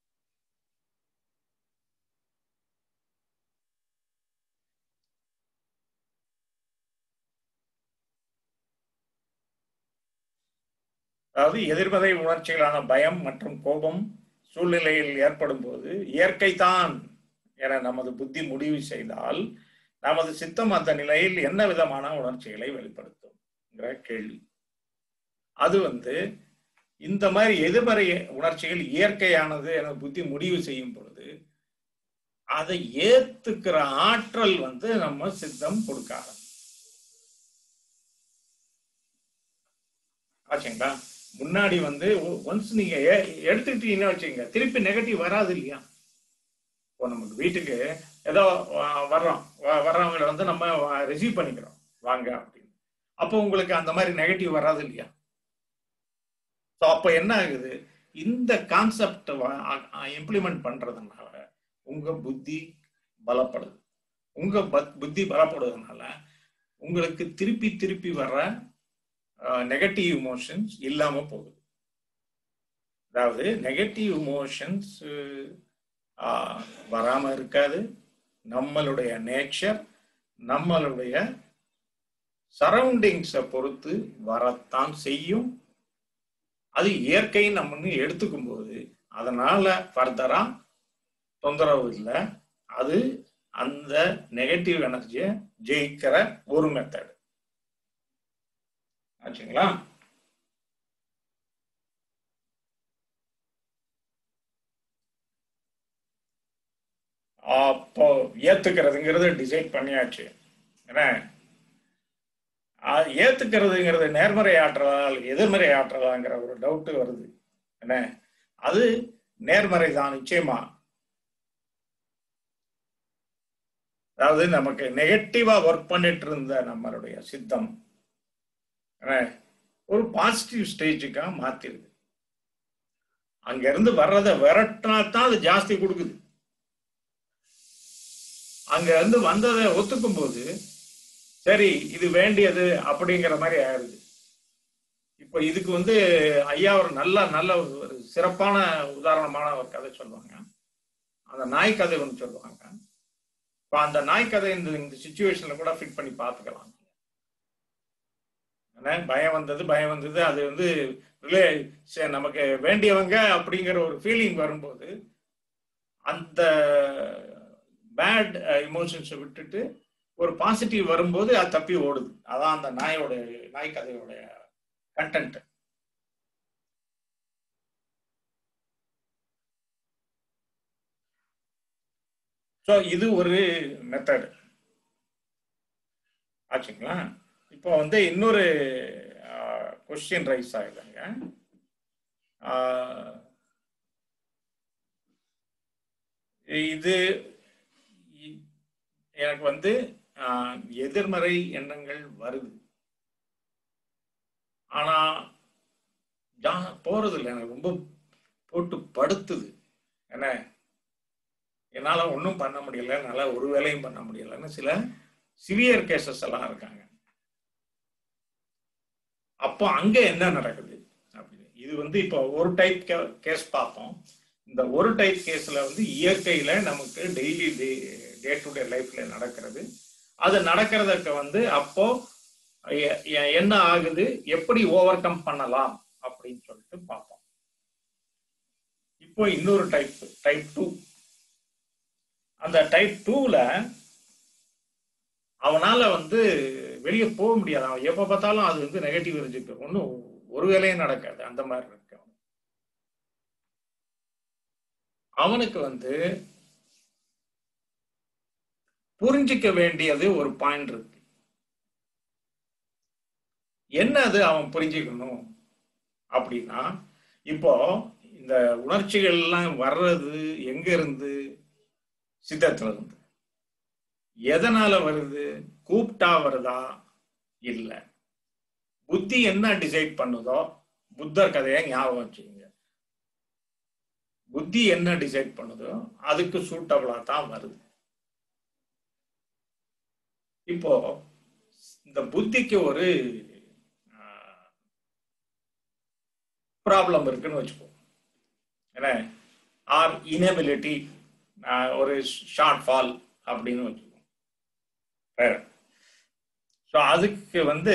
அதாவது எதிர்மறை உணர்ச்சிகளான பயம் மற்றும் கோபம் சூழ்நிலையில் ஏற்படும் போது இயற்கை தான் என நமது புத்தி முடிவு செய்தால் நமது சித்தம் அந்த நிலையில் என்ன விதமான உணர்ச்சிகளை வெளிப்படுத்தும் கேள்வி அது வந்து இந்த மாதிரி எதிர்மறை உணர்ச்சிகள் இயற்கையானது என புத்தி முடிவு செய்யும் பொழுது அதை ஏத்துக்கிற ஆற்றல் வந்து நம்ம சித்தம் கொடுக்க ஆரம்பிக்கும். ஆச்சுங்களா முன்னாடி வந்து ஒன்ஸ் நீங்க எ- எடுத்துக்கிட்டீங்கன்னா வச்சுங்க திருப்பி நெகட்டிவ் வராது இல்லையா இப்போ நமக்கு வீட்டுக்கு ஏதோ வ- வர்றோம் வ- வர்றவங்களை வந்து நம்ம ரிசீவ் பண்ணிக்கிறோம் வாங்க அப்படின்னு அப்போ உங்களுக்கு அந்த மாதிரி நெகட்டிவ் வராது இல்லையா ஸோ அப்போ என்ன ஆகுது இந்த கான்செப்ட் இம்ப்ளிமெண்ட் பண்றதுனால உங்க புத்தி பலப்படுது உங்க பத்- புத்தி பலப்படுவதனால உங்களுக்கு திருப்பி திருப்பி வர்ற நெகட்டிவ் இமோஷன்ஸ் இல்லாம போகுது அதாவது நெகட்டிவ் இமோஷன்ஸ் வராம இருக்காது நம்மளுடைய நேச்சர் நம்மளுடைய சரௌண்டிங்ஸை பொறுத்து வரத்தான் செய்யும் அது இயற்கை நம்ம எடுத்துக்கும் போது அதனால ஃபர்தரா தொந்தரவு இல்லை அது அந்த நெகட்டிவ் எனர்ஜியை ஜெயிக்கிற ஒரு மெத்தட் ஆச்சுங்களா அப்போ ஏத்துக்கிறதுங்கிறது டிசைட் பண்ணியாச்சு என்ன ஆ- ஏத்துக்கிறதுங்கிறது நேர்மறை ஆற்றலால் எதிர்மறை ஆற்றலாங்கிற ஒரு டவுட் வருது என்ன அது நேர்மறை தான் நிச்சயமா அதாவது நமக்கு நெகட்டிவா ஒர்க் பண்ணிட்டு இருந்த நம்மளுடைய சித்தம் என்ன, ஒரு பாசிட்டிவ் ஸ்டேஜுக்கா மாத்திருது அங்க இருந்து வர்றதை விரட்டினா தான் அது ஜாஸ்தி கொடுக்குது அங்க இருந்து வந்ததை ஒத்துக்கும் போது சரி இது வேண்டியது அப்படிங்கிற மாதிரி ஆயிடுது இப்போ இதுக்கு வந்து ஐயா ஒரு நல்ல நல்ல ஒரு சிறப்பான உதாரணமான ஒரு கதை சொல்லுவாங்க அந்த நாய் கதை ஒன்று சொல்லுவாங்க இப்போ அந்த நாய் கதை இந்த இந்த சுச்சுவேஷன்ல கூட ஃபிட் பண்ணி பார்த்துக்கலாம் என்ன, பயம் வந்தது பயம் வந்தது அது வந்து ரிலே சரி, நமக்கு வேண்டியவங்க அப்படிங்கிற ஒரு ஃபீலிங் வரும்போது அந்த பேட் இமோஷன்ஸை விட்டுட்டு ஒரு பாசிட்டிவ் வரும்போது அது தப்பி ஓடுது அதான் அந்த நாயோட நாய் கதையோட கண்டென்ட் ஸோ இது ஒரு மெத்தட் ஆச்சுங்களா இப்போ வந்து இன்னொரு கொஸ்டின் ரைஸ் ஆகுதுங்க ஆஹ், இது இ- எனக்கு வந்து ஆஹ், எதிர்மறை எண்ணங்கள் வருது ஆனா ஜா- போறது இல்லை எனக்கு ரொம்ப போட்டு படுத்துது என்ன என்னால ஒன்றும் பண்ண முடியல என்னால ஒரு வேலையும் பண்ண முடியலன்னு சில சிவியர் கேசஸ் எல்லாம் இருக்காங்க அப்போ அங்க என்ன நடக்குது அப்படின்னு இது வந்து இப்போ ஒரு டைப் கேஸ் பார்த்தோம் இந்த ஒரு டைப் கேஸ்ல வந்து இயற்கையில நமக்கு டெய்லி டே டு டே லைஃப்ல நடக்கிறது அது நடக்கிறதுக்கு வந்து அப்போ எ- எ- என்ன ஆகுது எப்படி ஓவர் கம் பண்ணலாம் அப்படின்னு சொல்லிட்டு பார்ப்போம் இப்போ இன்னொரு டைப் டைப் டூ அந்த டைப் டூல அவனால வந்து வெளியே போக முடியாது அவன் எப்ப பார்த்தாலும் அது வந்து நெகட்டிவ் இருந்துட்டு ஒன்றும் ஒரு வேலையும் நடக்காது அந்த மாதிரி இருக்கு அவனுக்கு. அவனுக்கு வந்து புரிஞ்சிக்க வேண்டியது ஒரு பாயிண்ட் இருக்கு என்ன அது அவன் புரிஞ்சுக்கணும் அப்படின்னா இப்போ இந்த உணர்ச்சிகள் எல்லாம் வர்றது எங்க இருந்து சித்தத்துல இருந்து எதனால வருது கூப்பிட்டா வருதா இல்ல புத்தி என்ன டிசைட் பண்ணுதோ புத்தர் கதையை ஞாபகம் வச்சுக்கோங்க புத்தி என்ன டிசைட் பண்ணுதோ அதுக்கு சூட்டபிளா தான் வருது இப்போ இந்த புத்திக்கு ஒரு ப்ராப்ளம் இருக்குன்னு வச்சுக்கோ என்ன ஆர் இனபிலிட்டி ஒரு ஷார்ட் ஃபால் அப்படின்னு வச்சுக்கோ ஸோ அதுக்கு வந்து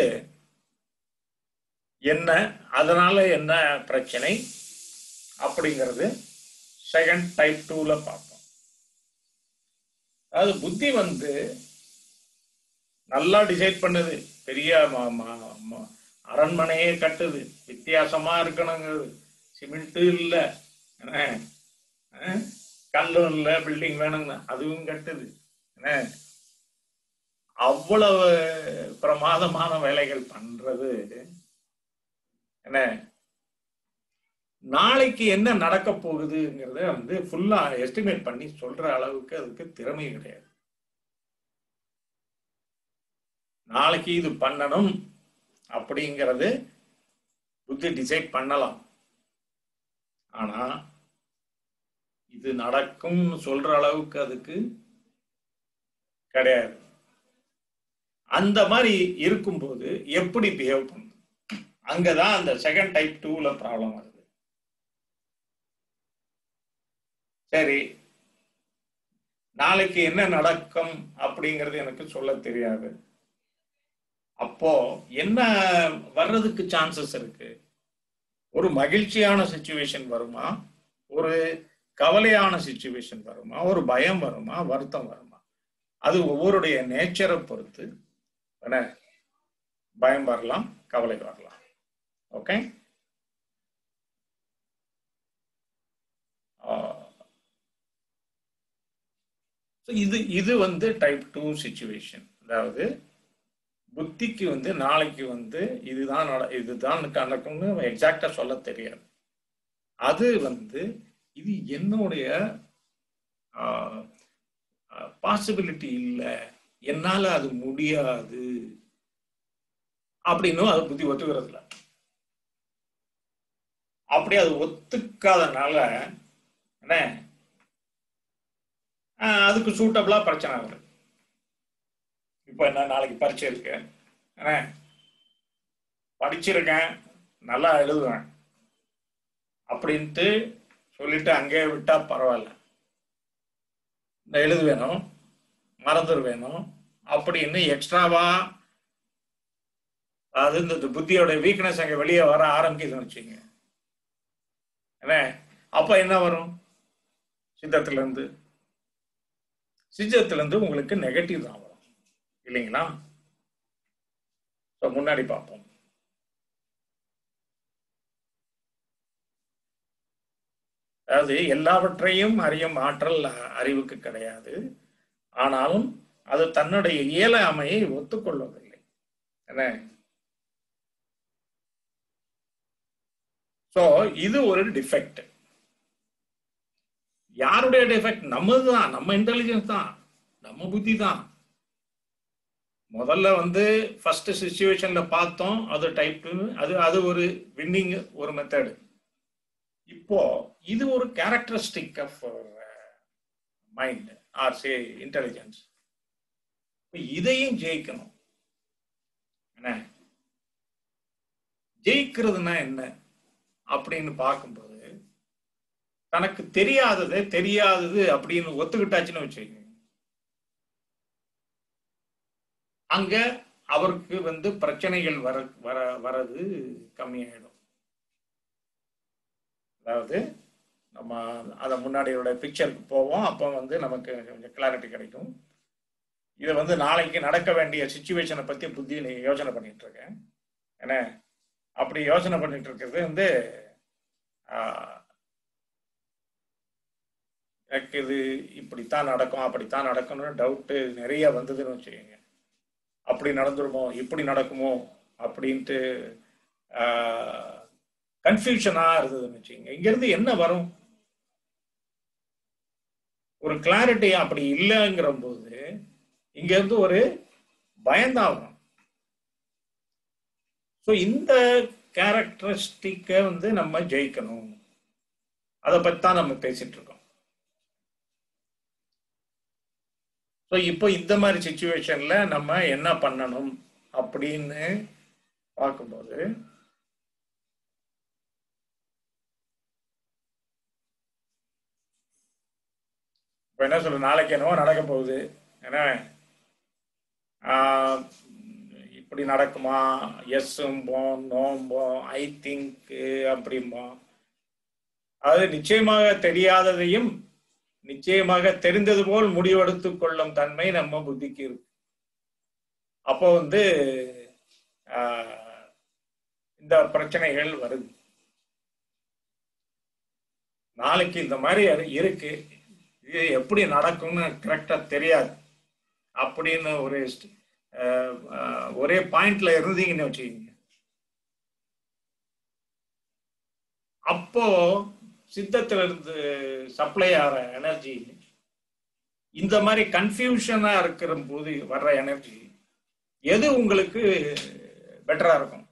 என்ன அதனால என்ன பிரச்சனை அப்படிங்கிறது செகண்ட் டைப் டூல பார்ப்போம் அதாவது புத்தி வந்து நல்லா டிசைட் பண்ணுது பெரிய ம- ம- ம- அரண்மனையே கட்டுது வித்தியாசமா இருக்கணுங்கிறது சிமெண்ட் இல்ல என்ன அஹ், கல்லும் இல்ல பில்டிங் வேணுங்க அதுவும் கட்டுது என்ன அவ்வளவு பிரமாதமான வேலைகள் பண்றது என்ன நாளைக்கு என்ன நடக்க போகுதுங்கிறத வந்து ஃபுல்லா எஸ்டிமேட் பண்ணி சொல்ற அளவுக்கு அதுக்கு திறமை கிடையாது நாளைக்கு இது பண்ணணும் அப்படிங்கிறது புத்தி டிசைட் பண்ணலாம் ஆனா இது நடக்கும்னு சொல்ற அளவுக்கு அதுக்கு கிடையாது அந்த மாதிரி இருக்கும்போது எப்படி பிஹேவ் பண்ணுது அங்கதான் அந்த செகண்ட் டைப் டூல ப்ராப்ளம் வருது சரி நாளைக்கு என்ன நடக்கும் அப்படிங்கிறது எனக்கு சொல்ல தெரியாது அப்போ என்ன வர்றதுக்கு சான்சஸ் இருக்கு ஒரு மகிழ்ச்சியான சுச்சுவேஷன் வருமா ஒரு கவலையான சுச்சுவேஷன் வருமா ஒரு பயம் வருமா வருத்தம் வருமா அது ஒவ்வொருடைய நேச்சரை பொறுத்து என்ன பயம் வரலாம் கவலை வரலாம் ஓகே இது இது வந்து டைப் டூ சுச்சுவேஷன் அதாவது புத்திக்கு வந்து நாளைக்கு வந்து இதுதான் நட இதுதான் நடக்கும்னு எக்ஸாக்டா சொல்ல தெரியாது அது வந்து இது என்னுடைய பாசிபிலிட்டி இல்லை என்னால அது முடியாது அப்படின்னும் அது புத்தி ஒத்துக்கிறது இல்லை அப்படி அது ஒத்துக்காதனால என்ன ஆஹ் அதுக்கு சூட்டபிளா பிரச்சனை வருது இப்போ என்ன நாளைக்கு பரீட்சை இருக்கு என்ன படிச்சிருக்கேன் நல்லா எழுதுவேன் அப்படின்ட்டு சொல்லிட்டு அங்கேயே விட்டா பரவாயில்ல இந்த எழுது வேணும் மறந்துடு வேணும் அப்படின்னு எக்ஸ்ட்ராவா அது இந்த புத்தியோட வீக்னஸ் அங்க வெளியே வர ஆரம்பிக்குதுன்னு வச்சுங்க என்ன அப்ப என்ன வரும் சித்தத்துல இருந்து சித்தத்துல இருந்து உங்களுக்கு நெகட்டிவ் தான் வரும் இல்லைங்களா So, முன்னாடி பார்ப்போம் அதாவது எல்லாவற்றையும் அறியும் ஆற்றல் அறிவுக்கு கிடையாது ஆனாலும் அது தன்னுடைய இயலாமையை ஒத்துக்கொள்வதில்லை என்ன சோ இது ஒரு டிஃபெக்ட் யாருடைய டிஃபெக்ட் நம்மது தான் நம்ம இன்டெலிஜென்ஸ் தான் நம்ம புத்தி தான் முதல்ல வந்து ஃபர்ஸ்ட் சுச்சுவேஷன்ல பார்த்தோம் அது டைப் அது அது ஒரு வின்னிங் ஒரு மெத்தடு இப்போ இது ஒரு characteristic of mind or say intelligence இதையும் ஜெயிக்கணும் என்ன ஜெயிக்கிறதுனா என்ன அப்படின்னு பார்க்கும்போது தனக்கு தெரியாதது தெரியாதது அப்படின்னு ஒத்துக்கிட்டாச்சுன்னு வச்சுக்கோங்க அங்க அவருக்கு வந்து பிரச்சனைகள் வர வர வரது கம்மியாயிடும் அதாவது நம்ம அதை முன்னாடியோட பிக்சருக்கு போவோம் அப்போ வந்து நமக்கு கொஞ்சம் கிளாரிட்டி கிடைக்கும் இதை வந்து நாளைக்கு நடக்க வேண்டிய சுச்சுவேஷனை பத்தி புத்தி யோசனை பண்ணிட்டு இருக்கேன் என்ன அப்படி யோசனை பண்ணிட்டு இருக்கிறது வந்து எனக்கு இது இப்படித்தான் நடக்கும் அப்படித்தான் நடக்கணும்னு டவுட்டு நிறைய வந்ததுன்னு வச்சுக்கோங்க அப்படி நடந்துருமோ இப்படி நடக்குமோ அப்படின்ட்டு கன்ஃபியூஷனா இருந்ததுன்னு வச்சுக்கோங்க இங்கிருந்து என்ன வரும் ஒரு கிளாரிட்டி அப்படி இல்லைங்கிற போது இங்க இருந்து ஒரு பயந்தான் வரும் ஸோ இந்த கேரக்டரிஸ்டிக்கை வந்து நம்ம ஜெயிக்கணும் அதை பத்தி தான் நம்ம பேசிட்டு இருக்கோம் ஸோ இப்போ இந்த மாதிரி சுச்சுவேஷன்ல நம்ம என்ன பண்ணணும் அப்படின்னு பார்க்கும்போது இப்போ என்ன சொல்ற நாளைக்கு என்னவோ நடக்க போகுது என்ன இப்படி நடக்குமா எஸ்ஸும்போம் நோம்போம் ஐ திங்க் அப்படிம்போம் அது நிச்சயமாக தெரியாததையும் நிச்சயமாக தெரிந்தது போல் முடிவெடுத்து கொள்ளும் தன்மை நம்ம புத்திக்கு இருக்கு அப்போ வந்து இந்த பிரச்சனைகள் வருது நாளைக்கு இந்த மாதிரி இருக்கு இது எப்படி நடக்கும்னு கரெக்டா தெரியாது அப்படின்னு ஒரு அஹ், அஹ், ஒரே பாயிண்ட்ல இருந்தீங்கன்னு வச்சுக்கோங்க அப்போ சித்தத்துல இருந்து சப்ளை ஆகிற எனர்ஜி இந்த மாதிரி கன்ஃபியூஷனா இருக்கிற போது வர்ற எனர்ஜி எது உங்களுக்கு பெட்டரா இருக்கும்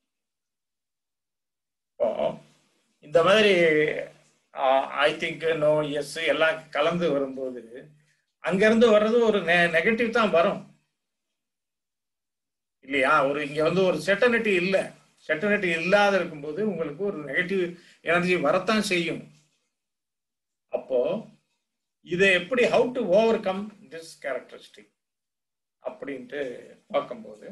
இப்போ இந்த மாதிரி ஐ திங்க் நோ எஸ் எல்லாம் கலந்து வரும்போது அங்கிருந்து வர்றது ஒரு நெகட்டிவ் தான் வரும் இல்லையா ஒரு இங்க வந்து ஒரு செட்டனிட்டி இல்லை செட்டனிட்டி இல்லாத இருக்கும்போது உங்களுக்கு ஒரு நெகட்டிவ் எனர்ஜி வரத்தான் செய்யும் அப்போ இதை எப்படி how to overcome this characteristic அப்படின்ட்டு பார்க்கும்போது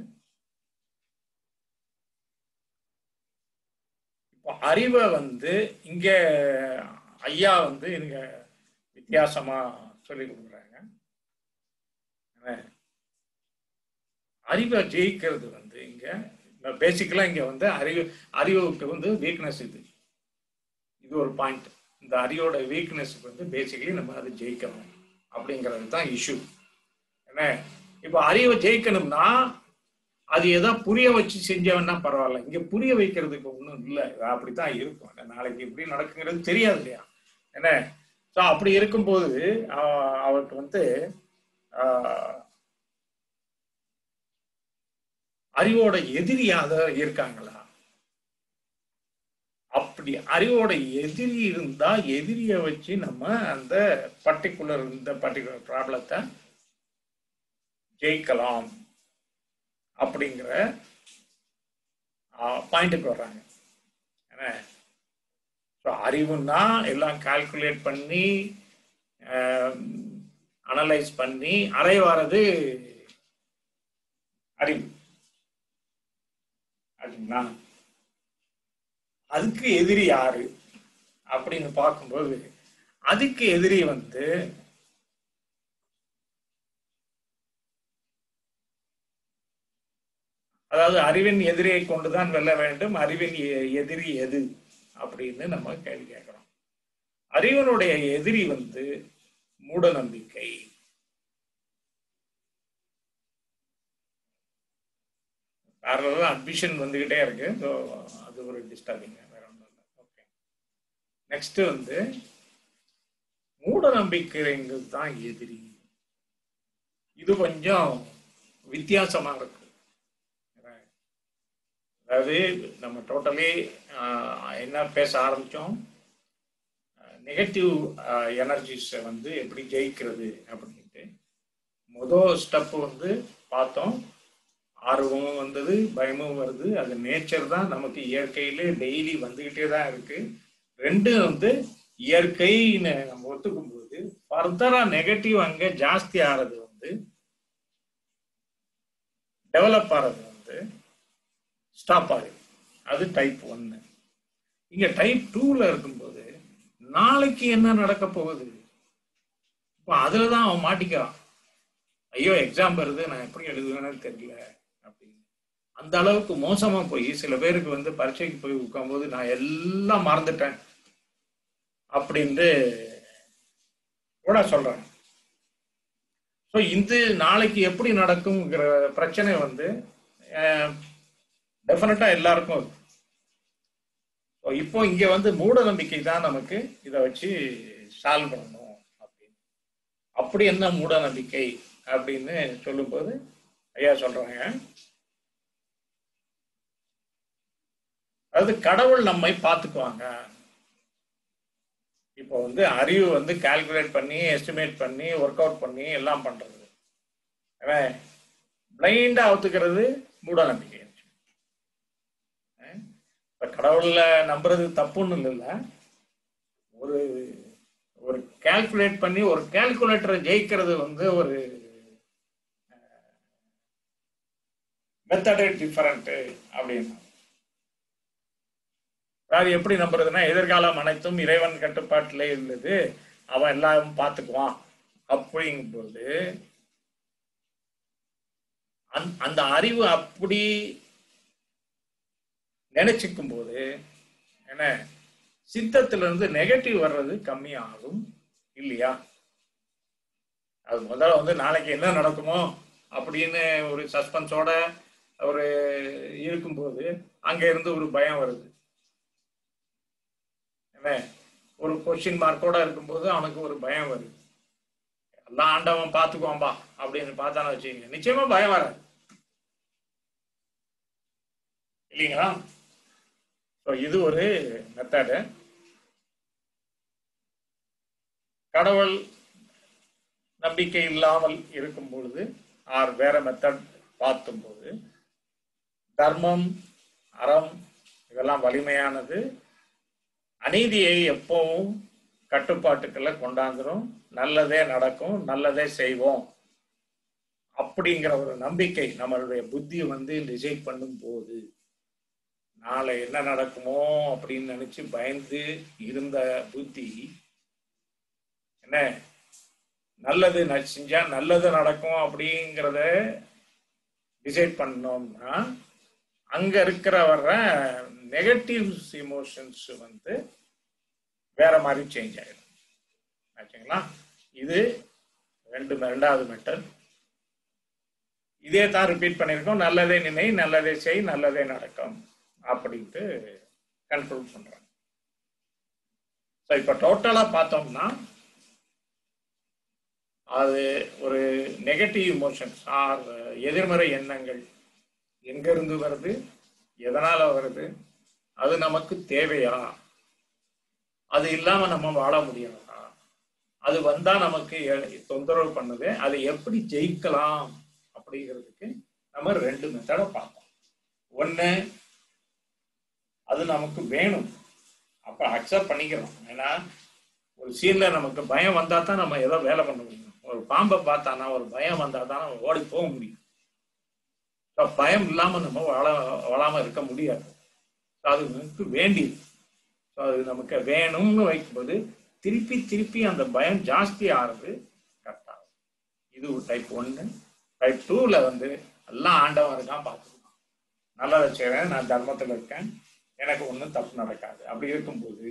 இப்போ அறிவை வந்து இங்க ஐயா வந்து இங்க வித்தியாசமா சொல்லி கொடுக்குறாங்க என்ன? அறிவை ஜெயிக்கிறது வந்து இங்க பேசிக்கலா இங்க வந்து அறிவு அறிவுக்கு வந்து வீக்னஸ் இது இது ஒரு பாயிண்ட் இந்த அறிவோட வீக்னஸ்க்கு வந்து பேசிக்கலி நம்ம அதை ஜெயிக்கணும் அப்படிங்கிறது தான் இஷ்யூ என்ன இப்போ அறிவை ஜெயிக்கணும்னா அது ஏதோ புரிய வச்சு செஞ்சவன்னா பரவாயில்ல இங்க புரிய வைக்கிறதுக்கு ஒன்றும் இல்லை அப்படித்தான் இருக்கும் நாளைக்கு இப்படி நடக்குங்கிறது தெரியாது இல்லையா என்ன ஸோ அப்படி இருக்கும்போது ஆஹ், அவருக்கு வந்து ஆஹ், அறிவோட எதிரியாக இருக்காங்களா அப்படி அறிவோட எதிரி இருந்தா எதிரிய வச்சு நம்ம அந்த பர்டிகுலர் இந்த பர்டிகுலர் ப்ராப்ளத்தை ஜெயிக்கலாம் அப்படிங்கிற பாயிண்ட்டுக்கு வர்றாங்க என்ன ஸோ அறிவுன்னா எல்லாம் கால்குலேட் பண்ணி அனலைஸ் பண்ணி அறை வர்றது அறிவு அப்படிங்களா அதுக்கு எதிரி யாரு அப்படின்னு பார்க்கும்போது அதுக்கு எதிரி வந்து அதாவது அறிவின் எதிரியை கொண்டுதான் வெல்ல வேண்டும் அறிவின் எ- எதிரி எது அப்படின்னு நம்ம கேள்வி கேட்கிறோம் அறிவனுடைய எதிரி வந்து மூட நம்பிக்கை பேரலாக அட்மிஷன் வந்துகிட்டே இருக்கு ஸோ அது ஒரு டிஸ்டர்பிங் வேற ஒன்றும் இல்லை ஓகே நெக்ஸ்ட் வந்து மூட நம்பிக்கைங்கிறது தான் எதிரி இது கொஞ்சம் வித்தியாசமா இருக்கு அதாவது நம்ம டோட்டலி என்ன பேச ஆரம்பிச்சோம் நெகட்டிவ் எனர்ஜிஸை வந்து எப்படி ஜெயிக்கிறது அப்படின்ட்டு முதல் ஸ்டெப் வந்து பார்த்தோம் ஆர்வமும் வந்தது பயமும் வருது அது நேச்சர் தான் நமக்கு இயற்கையிலே டெய்லி வந்துகிட்டே தான் இருக்கு ரெண்டு வந்து இயற்கைன்னு நம்ம ஒத்துக்கும் போது ஃபர்தரா நெகட்டிவ் அங்க ஜாஸ்தி ஆறது வந்து டெவலப் ஆறது வந்து ஸ்டாப் ஆகுது அது டைப் ஒன்னு இங்க டைப் டூல இருக்கும்போது நாளைக்கு என்ன நடக்க போகுது இப்போ அதுல தான் அவன் மாட்டிக்கிறான் ஐயோ எக்ஸாம் வருது நான் எப்படி எழுதுவேன்னு தெரியல அப்படின்னு அந்த அளவுக்கு மோசமா போய் சில பேருக்கு வந்து பரீட்சைக்கு போய் உட்காரும்போது நான் எல்லாம் மறந்துட்டேன் அப்படின்ட்டு கூட சொல்றாங்க ஸோ இந்த நாளைக்கு எப்படி நடக்குங்கிற பிரச்சனை வந்து டெஃபினட்டா எல்லாருக்கும் இருக்கு. So, இப்போ இங்க வந்து மூட நம்பிக்கை தான் நமக்கு இதை வச்சு சால்வ் பண்ணணும் அப்படின்னு அப்படி என்ன மூட நம்பிக்கை அப்படின்னு சொல்லும்போது ஐயா சொல்றாங்க அதாவது கடவுள் நம்மை பார்த்துக்குவாங்க இப்போ வந்து அறிவு வந்து கால்குலேட் பண்ணி எஸ்டிமேட் பண்ணி ஒர்க் அவுட் பண்ணி எல்லாம் பண்றது பிளைண்டா ஒத்துக்கிறது மூட நம்பிக்கை இப்ப கடவுள்ல நம்புறது தப்புன்னு இல்லைல்ல ஒரு ஒரு கால்குலேட் பண்ணி ஒரு கால்குலேட்டரை ஜெயிக்கிறது வந்து ஒரு மெத்தடே டிஃபரண்ட் அப்படின்னு அதாவது எப்படி நம்புறதுன்னா எதிர்காலம் அனைத்தும் இறைவன் கட்டுப்பாட்டிலே உள்ளது அவன் எல்லாம் பார்த்துக்குவான் அப்படிங்கும்போது அந்த அறிவு அப்படி நினைச்சுக்கும் போது என்ன சித்தத்துல இருந்து நெகட்டிவ் வர்றது கம்மியாகும் இல்லையா அது முதல்ல வந்து நாளைக்கு என்ன நடக்குமோ அப்படின்னு ஒரு சஸ்பென்ஸோட ஒரு இருக்கும்போது அங்க இருந்து ஒரு பயம் வருது என்ன ஒரு கொஸ்டின் மார்க்கோட இருக்கும்போது அவனுக்கு ஒரு பயம் வருது எல்லாம் ஆண்டவன் பார்த்துக்குவான்பா அப்படின்னு பார்த்தானு வச்சுக்கோங்க நிச்சயமா பயம் வராது இல்லைங்களா ஸோ இது ஒரு மெத்தடு கடவுள் நம்பிக்கை இல்லாமல் இருக்கும் பொழுது ஆர் வேற மெத்தட் பார்க்கும்போது தர்மம் அறம் இதெல்லாம் வலிமையானது அநீதியை எப்பவும் கட்டுப்பாட்டுக்குள்ள கொண்டாந்துரும் நல்லதே நடக்கும் நல்லதே செய்வோம் அப்படிங்கிற ஒரு நம்பிக்கை நம்மளுடைய புத்தி வந்து டிசைட் பண்ணும் போது நாளை என்ன நடக்குமோ அப்படின்னு நினைச்சு பயந்து இருந்த புத்தி என்ன நல்லது ந- செஞ்சா நல்லது நடக்கும் அப்படிங்கிறத டிசைட் பண்ணோம்னா அங்க இருக்கிற வர்ற நெகட்டிவ் இமோஷன்ஸ் வந்து வேற மாதிரி சேஞ்ச் ஆயிடும் ஆச்சுங்களா இது ரெண்டு ரெண்டாவது மெத்தட் இதே தான் ரிப்பீட் பண்ணியிருக்கோம் நல்லதே நினை நல்லதே செய் நல்லதே நடக்கும் அப்படின்ட்டு கன்க்ளூட் பண்றாங்க ஸோ இப்போ டோட்டலாக பார்த்தோம்னா அது ஒரு நெகட்டிவ் இமோஷன்ஸ் ஆர் எதிர்மறை எண்ணங்கள் எங்கிருந்து வருது எதனால வருது அது நமக்கு தேவையா அது இல்லாம நம்ம வாழ முடியாதா அது வந்தா நமக்கு எ- தொந்தரவு பண்ணுது அதை எப்படி ஜெயிக்கலாம் அப்படிங்கிறதுக்கு நம்ம ரெண்டு மெத்தடை பார்ப்போம் ஒண்ணு அது நமக்கு வேணும் அப்ப அக்செப்ட் பண்ணிக்கிறோம் ஏன்னா ஒரு சீன்ல நமக்கு பயம் வந்தா தான் நம்ம ஏதோ வேலை பண்ண முடியும் ஒரு பாம்பை பார்த்தானா ஒரு பயம் வந்தா தான் நம்ம ஓடி போக முடியும் So, பயம் இல்லாம நம்ம வாழ வாழாம இருக்க முடியாது So, அது நமக்கு வேண்டியது So, அது நமக்கு வேணும்னு வைக்கும்போது திருப்பி திருப்பி அந்த பயம் ஜாஸ்தி ஆகுது கரெக்ட் ஆகும் இது ஒரு டைப் ஒன்று டைப் டூல வந்து எல்லாம் ஆண்டவன் இருக்கான் பார்த்துக்கலாம் நல்லதை செய்றேன் நான் தர்மத்தில் இருக்கேன் எனக்கு ஒன்றும் தப்பு நடக்காது அப்படி இருக்கும்போது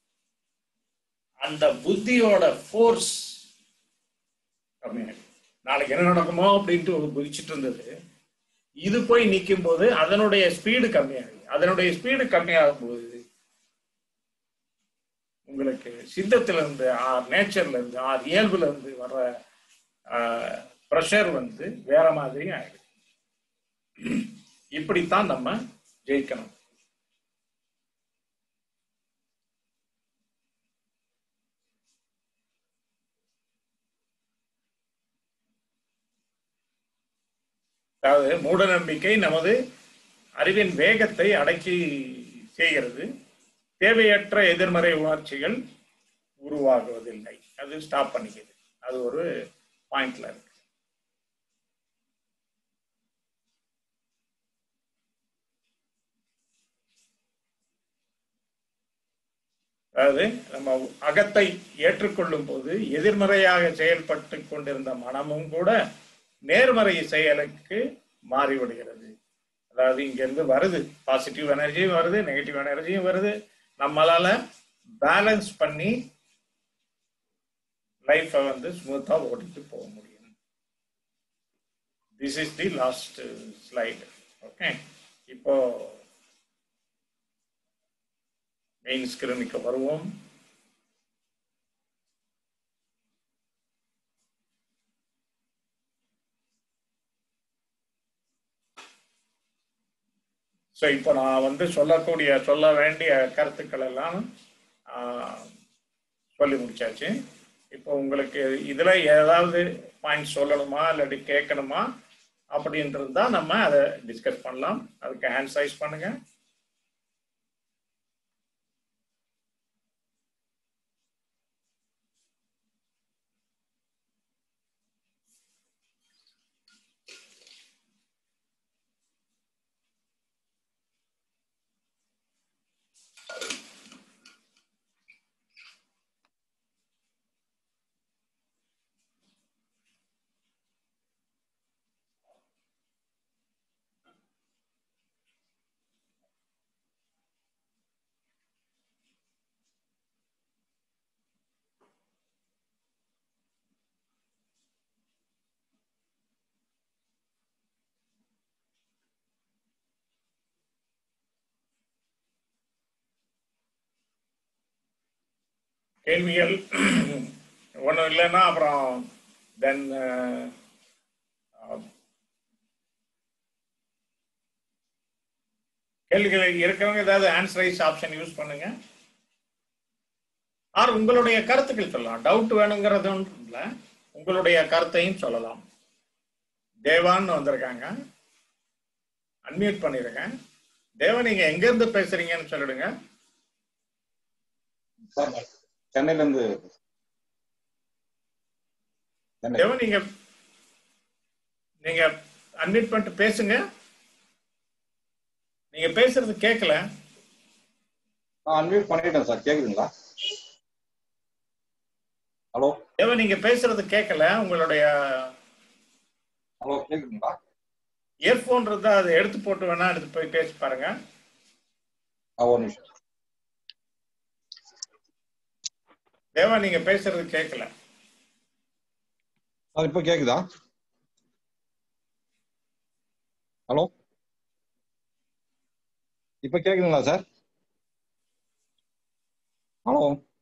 அந்த புத்தியோட ஃபோர்ஸ் கம்மியாயிடும் நாளைக்கு என்ன நடக்குமோ அப்படின்ட்டு ஒரு குதிச்சுட்டு இருந்தது இது போய் நிற்கும் போது அதனுடைய ஸ்பீடு கம்மியாகுது அதனுடைய ஸ்பீடு கம்மியாகும் போது உங்களுக்கு சித்தத்துல இருந்து ஆர் நேச்சர்ல இருந்து ஆர் இயல்புல இருந்து வர்ற ப்ரெஷர் வந்து வேற மாதிரி ஆயிடுது இப்படித்தான் நம்ம ஜெயிக்கணும் அதாவது மூட நம்பிக்கை நமது அறிவின் வேகத்தை அடக்கி செய்கிறது தேவையற்ற எதிர்மறை உணர்ச்சிகள் உருவாகுவதில்லை அது ஸ்டாப் பண்ணிக்குது அது ஒரு பாயிண்ட்ல இருக்கு அதாவது நம்ம அகத்தை ஏற்றுக்கொள்ளும் போது எதிர்மறையாக செயல்பட்டு கொண்டிருந்த மனமும் கூட நேர்மறை செயலுக்கு மாறிவிடுகிறது அதாவது இங்க இருந்து வருது பாசிட்டிவ் எனர்ஜியும் வருது நெகட்டிவ் எனர்ஜியும் வருது நம்மளால பேலன்ஸ் பண்ணி லைஃப்பை வந்து ஸ்மூத்தா ஓட்டிட்டு போக முடியும் this is the last slide okay இப்போ மெயின் ஸ்கிரீனுக்கு வருவோம் ஸோ இப்போ நான் வந்து சொல்லக்கூடிய சொல்ல வேண்டிய கருத்துக்கள் எல்லாம் ஆஹ், சொல்லி முடிச்சாச்சு இப்போ உங்களுக்கு இதுல ஏதாவது பாயிண்ட் சொல்லணுமா இல்லாட்டி கேட்கணுமா அப்படின்றது தான் நம்ம அதை டிஸ்கஸ் பண்ணலாம் அதுக்கு ஹேண்ட் சைஸ் பண்ணுங்க கேள்விகள் ஒன்றும் இல்லைன்னா அப்புறம் தென் கேள்விகள் இருக்கிறவங்க ஏதாவது ஆன்சரைஸ் ஆப்ஷன் யூஸ் பண்ணுங்க ஆர் உங்களுடைய கருத்துக்கள் சொல்லலாம் டவுட் வேணுங்கிறது ஒன்றும் இல்லை உங்களுடைய கருத்தையும் சொல்லலாம் தேவான்னு வந்திருக்காங்க அன்மியூட் பண்ணிருக்கேன் தேவா நீங்க எங்க இருந்து பேசுறீங்கன்னு சொல்லிடுங்க சார் சென்னையில இருந்து சென்னை தேவா நீங்க நீங்க அன்மியூட் பண்ணிட்டு பேசுங்க நீங்க பேசுறது கேட்கல நான் அன்மியூட் பண்ணிட்டேன் சார் கேக்குதுங்களா ஹலோ தேவா நீங்க பேசுறது கேட்கல உங்களுடைய ஹலோ கேக்குதுங்களா இயர்போன் இருந்தா அதை எடுத்து போட்டு வேணா எடுத்து போய் பேசி பாருங்க ஆ ஒரு நிமிஷம் தேவா நீங்க பேசுறது கேட்கல சார் இப்போ கேக்குதா ஹலோ இப்போ கேக்குதுங்களா சார் ஹலோ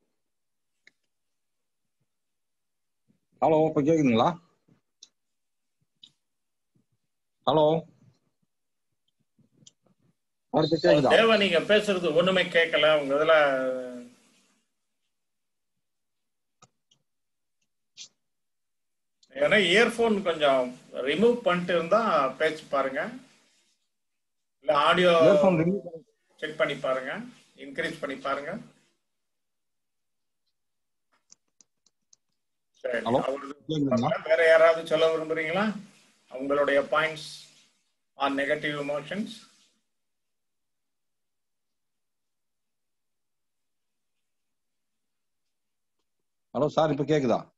ஹலோ இப்போ கேக்குதுங்களா ஹலோ சார் இப்போ கேக்குதா தேவா நீங்க பேசுறது ஒண்ணுமே கேட்கல உங்க இதுல ஏன்னா இயர்போன் கொஞ்சம் ரிமூவ் பண்ணிட்டு இருந்தா பேசி பாருங்க இல்ல ஆடியோ இயர்ஃபோன் ரிமூவ் செக் பண்ணி பாருங்க இன்க்ரீஸ் பண்ணி பாருங்க சரி Hello? அவரது கேக்குதுங்களா வேற யாராவது சொல்ல விரும்புறீங்களா உங்களுடைய points on negative emotions hello sir இப்போ கேக்குதா